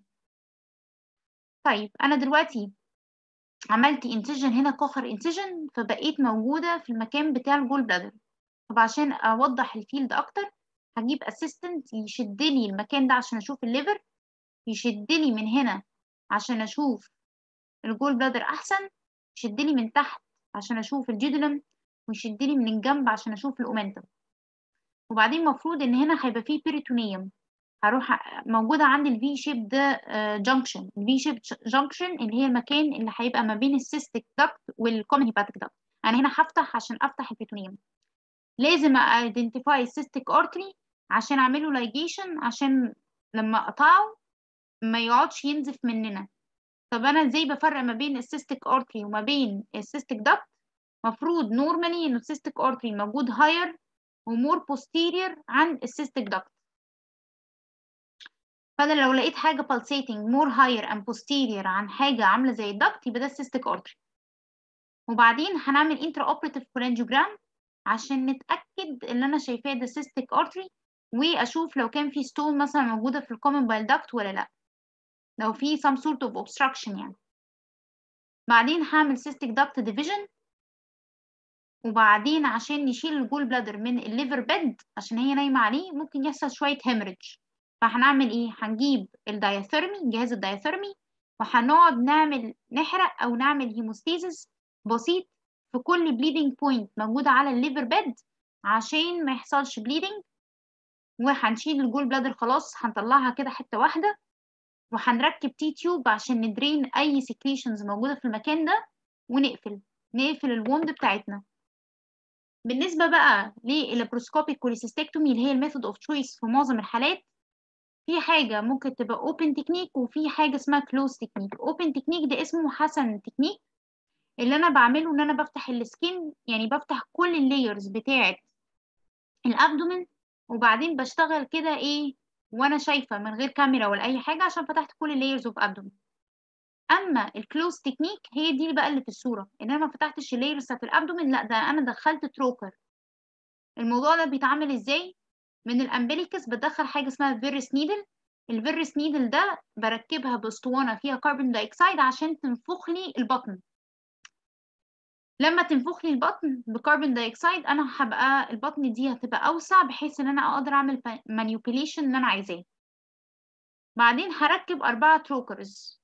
[SPEAKER 1] طيب انا دلوقتي عملت انسجن هنا كوخر انسجن فبقيت موجوده في المكان بتاع الجول بلادر طب عشان اوضح الفيلد اكتر هجيب اسيستنت يشد لي المكان ده عشان اشوف الليفر يشد لي من هنا عشان اشوف الجول بلادر احسن يشد لي من تحت عشان اشوف الجدلم ويشد لي من الجنب عشان اشوف الاومنتم وبعدين المفروض ان هنا هيبقى فيه بيريتونيوم هروح موجودة عندي الفي شيب ده جانكشن الفي شيب جانكشن اللي هي المكان اللي هيبقى ما بين السيستيك داكت والكومن هيباتيك داكت انا هنا هفتح عشان افتح البيتونيوم لازم ايدنتيفاي السيستيك ارتري عشان اعمله لايجيشن عشان لما اقطعه ما يقعدش ينزف مننا طب انا ازاي بفرق ما بين السيستيك ارتري وما بين السيستيك داكت مفروض نورمالي انه السيستيك ارتري موجود هاير ومور posterior عن السيستيك داكت فانا لو لقيت حاجه pulsating more higher and posterior عن حاجه عامله زي الدكت يبقى ده السيستيك ارتري وبعدين هنعمل intra operative cholangiogram عشان نتاكد ان انا شايفاه ده سيستيك ارتري واشوف لو كان في ستون مثلا موجوده في الكومن بايل داكت ولا لا لو في some sort of obstruction يعني بعدين هعمل cystic duct division وبعدين عشان نشيل الجول بلادر من الليفر بيد عشان هي نايمه عليه ممكن يحصل شويه hemorrhage فهنعمل ايه هنجيب الدايثيرمي جهاز الدايثيرمي وهنقعد نعمل نحرق او نعمل هيموستيزس بسيط في كل بليدنج بوينت موجوده على الليفر بيد عشان ما يحصلش بليدنج وهنشيل الجول بلادر خلاص هنطلعها كده حته واحده وهنركب تي تيوب عشان ندرين اي سكريشنز موجوده في المكان ده ونقفل نقفل الوند بتاعتنا بالنسبة بقى للابروسكوبيك كوليسيستكتومي اللي هي الميثود اوف تشويس في معظم الحالات في حاجة ممكن تبقى open تكنيك وفي حاجة اسمها close تكنيك open تكنيك ده اسمه حسن تكنيك اللي انا بعمله ان انا بفتح السكين يعني بفتح كل اللايرز بتاعة الابدومين وبعدين بشتغل كده ايه وانا شايفة من غير كاميرا ولا اي حاجة عشان فتحت كل اللايرز اوف ابدومين اما الكلوز تكنيك هي دي بقى اللي في الصورة ان انا ما فتحتش اللايرز بتاعت الابدومين لا ده انا دخلت تروكر الموضوع ده بيتعمل ازاي من الامبليكس بدخل حاجه اسمها فيرس نيدل الفيرس نيدل ده بركبها باسطوانه فيها كربون دايوكسيد عشان تنفخ لي البطن لما تنفخ لي البطن بكربون دايوكسيد انا هبقى البطن دي هتبقى اوسع بحيث ان انا اقدر اعمل مانيبيوليشن اللي انا عايزاه بعدين هركب اربعه تروكرز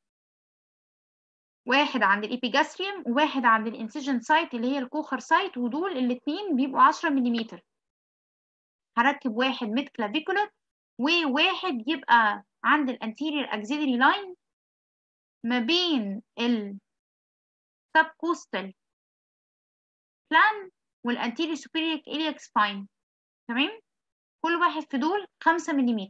[SPEAKER 1] واحد عند الإبيجاستريوم وواحد عند الانسيجن سايت اللي هي الكوخر سايت ودول الاتنين بيبقوا 10 ملم هركب واحد ميد كلافيكولر وواحد يبقى عند الانتيريور اكسيلري لاين ما بين ال subcostal بلان والانتيريور superior iliac spine تمام كل واحد في دول 5 ملم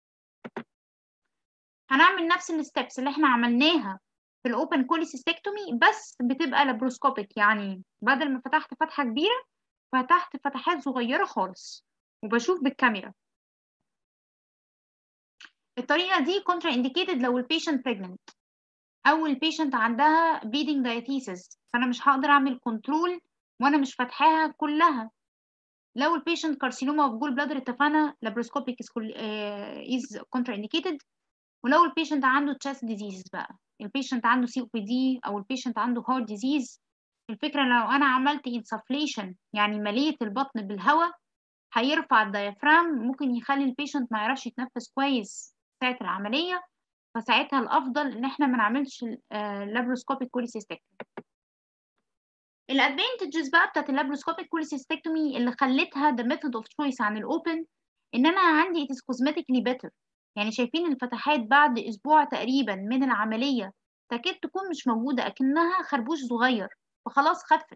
[SPEAKER 1] هنعمل نفس الستبس اللي احنا عملناها في الاوبن كوليسيستكتومي بس بتبقى لابروسكوبيك يعني بدل ما فتحت فتحه كبيره فتحت فتحات صغيره خالص وبشوف بالكاميرا الطريقه دي كونترا انديكيتد لو البيشنت بريجننت او البيشنت عندها bleeding diathesis فانا مش هقدر اعمل كنترول وانا مش فاتحاها كلها لو البيشنت كارسينوما اوف جول بلادر اتفقنا لابروسكوبيك از كونترا انديكيتد ولو البيشنت عنده تشست ديزيز بقى البيشنت عنده سي او بي دي او البيشنت عنده هارت ديزيز الفكره لو انا عملت انسفليشن يعني مليت البطن بالهواء هيرفع الديافرام ممكن يخلي البيشنت ما يعرفش يتنفس كويس ساعه العمليه فساعتها الافضل ان احنا ما نعملش لابروسكوبيك كوليسيستكتومي الادفانتجز بقى بتاعت اللابروسكوبيك كوليسيستكتومي اللي خلتها ذا ميثود اوف تشويس عن الاوبن ان انا عندي اتس كوزمتيكلي بيتر يعني شايفين الفتحات بعد اسبوع تقريبا من العمليه تكاد تكون مش موجوده اكنها خربوش صغير فخلاص خفت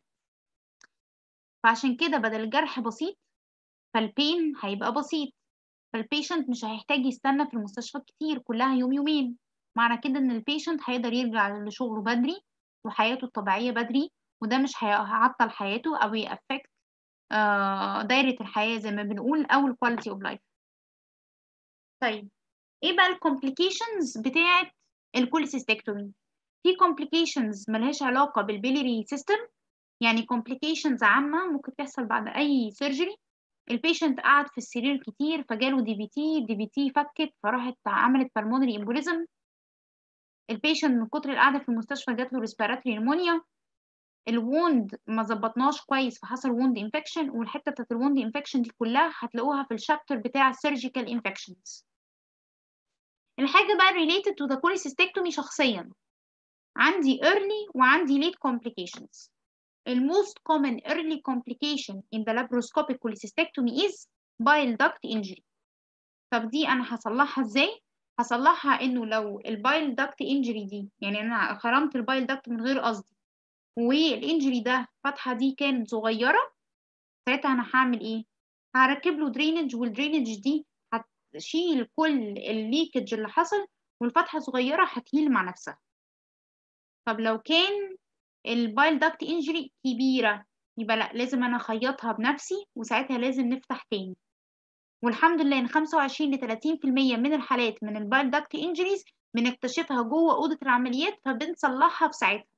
[SPEAKER 1] فعشان كده بدل الجرح بسيط فالبين هيبقى بسيط فالبيشنت مش هيحتاج يستنى في المستشفى كتير كلها يوم يومين معنى كده ان البيشنت هيقدر يرجع لشغله بدري وحياته الطبيعيه بدري وده مش هيعطل حياته او يأفكت دايره الحياه زي ما بنقول او الكواليتي اوف لايف طيب ايه بقى الكومبليكيشنز بتاعه الكوليسيستكتومي في كومبليكيشنز ملهاش علاقه بالبيليري سيستم يعني كومبليكيشنز عامه ممكن تحصل بعد اي سيرجري البيشنت قعد في السرير كتير فجاله دي بي تي دي بي تي فكت فراحت عملت بالمونري امبوليزم البيشنت من كتر القعده في المستشفى جات له ريسبيراتوري نيمونيا الووند ما ظبطناش كويس فحصل ووند انفكشن والحته بتاعت الووند انفكشن دي كلها هتلاقوها في الشابتر بتاع السيرجيكال انفكشنز الحاجه بقى related to the cholecystectomy شخصيا عندي early وعندي late complications The most common early complication in the laparoscopic cholecystectomy is bile duct injury. طب دي أنا هصلحها إزاي؟ هصلحها إنه لو البايل داكت انجري دي يعني أنا خرمت البايل داكت من غير قصدي والانجري ده الفتحة دي كانت صغيرة ساعتها أنا هعمل إيه؟ هركب له درينج والدرينج دي هتشيل كل الليكج اللي حصل والفتحة صغيرة هتهيل مع نفسها. طب لو كان البايل داكت انجري كبيرة يبقى لا لازم انا اخيطها بنفسي وساعتها لازم نفتح تاني والحمد لله ان 25 ل 30% من الحالات من البايل داكت انجريز بنكتشفها جوه اوضه العمليات فبنصلحها في ساعتها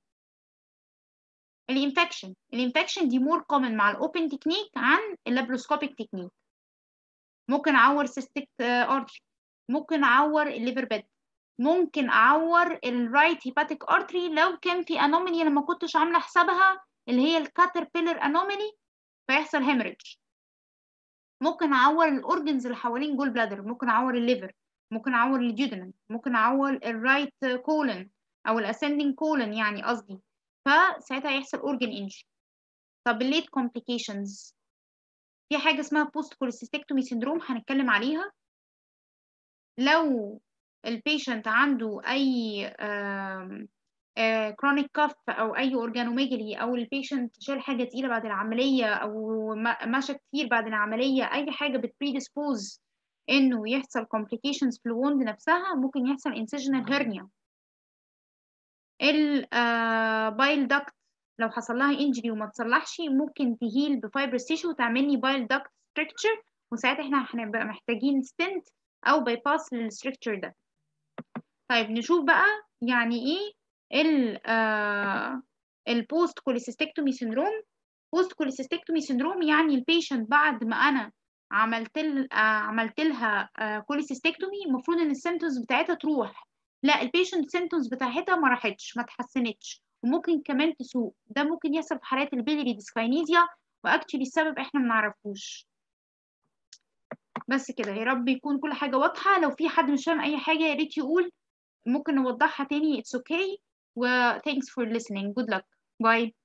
[SPEAKER 1] الانفكشن الانفكشن دي مور كومن مع الاوبن تكنيك عن اللابروسكوبيك تكنيك ممكن اعور سيستيك ارتري ممكن اعور الليفر بيد ممكن اعور الرايت هيباتيك ارتري لو كان في انومالي انا ما كنتش عامله حسابها اللي هي الكاتربيلر انومالي فيحصل هيمريدج ممكن اعور الاورجنز اللي حوالين جول بلادر ممكن اعور الليفر ممكن اعور الجيودنم ممكن اعور الرايت كولن او الاسندنج كولن يعني قصدي فساعتها يحصل اورجن انجري طب الليت كومبليكيشنز في حاجه اسمها بوست كوليسيستكتومي سيندروم هنتكلم عليها لو البيشنت عنده اي كرونيك كاف او اي اورجانوميجالي او البيشنت شال حاجه تقيله بعد العمليه او مشى كتير بعد العمليه اي حاجه بتبريديسبوز انه يحصل complications في الوند نفسها ممكن يحصل incisional hernia البايل داكت لو حصل لها انجري وما تصلحش ممكن تهيل بفايبرس تيشو وتعمل لي بايل داكت ستركتشر وساعتها احنا هنبقى محتاجين ستنت او باي باس للستركتشر ده طيب نشوف بقى يعني ايه ال البوست كوليسيستكتومي سيندروم بوست كوليسيستكتومي سيندروم يعني البيشنت بعد ما انا عملت ل... عملت لها كوليسيستكتومي المفروض ان السيمتومز بتاعتها تروح لا البيشنت سيمتومز بتاعتها ما راحتش ما اتحسنتش وممكن كمان تسوء ده ممكن يحصل في حالات البيلري ديسكاينيزيا واكشلي السبب احنا ما نعرفوش بس كده يا رب يكون كل حاجه واضحه لو في حد مش فاهم اي حاجه يا ريت يقول ممكن نوضحها تاني it's okay و thanks for listening good luck bye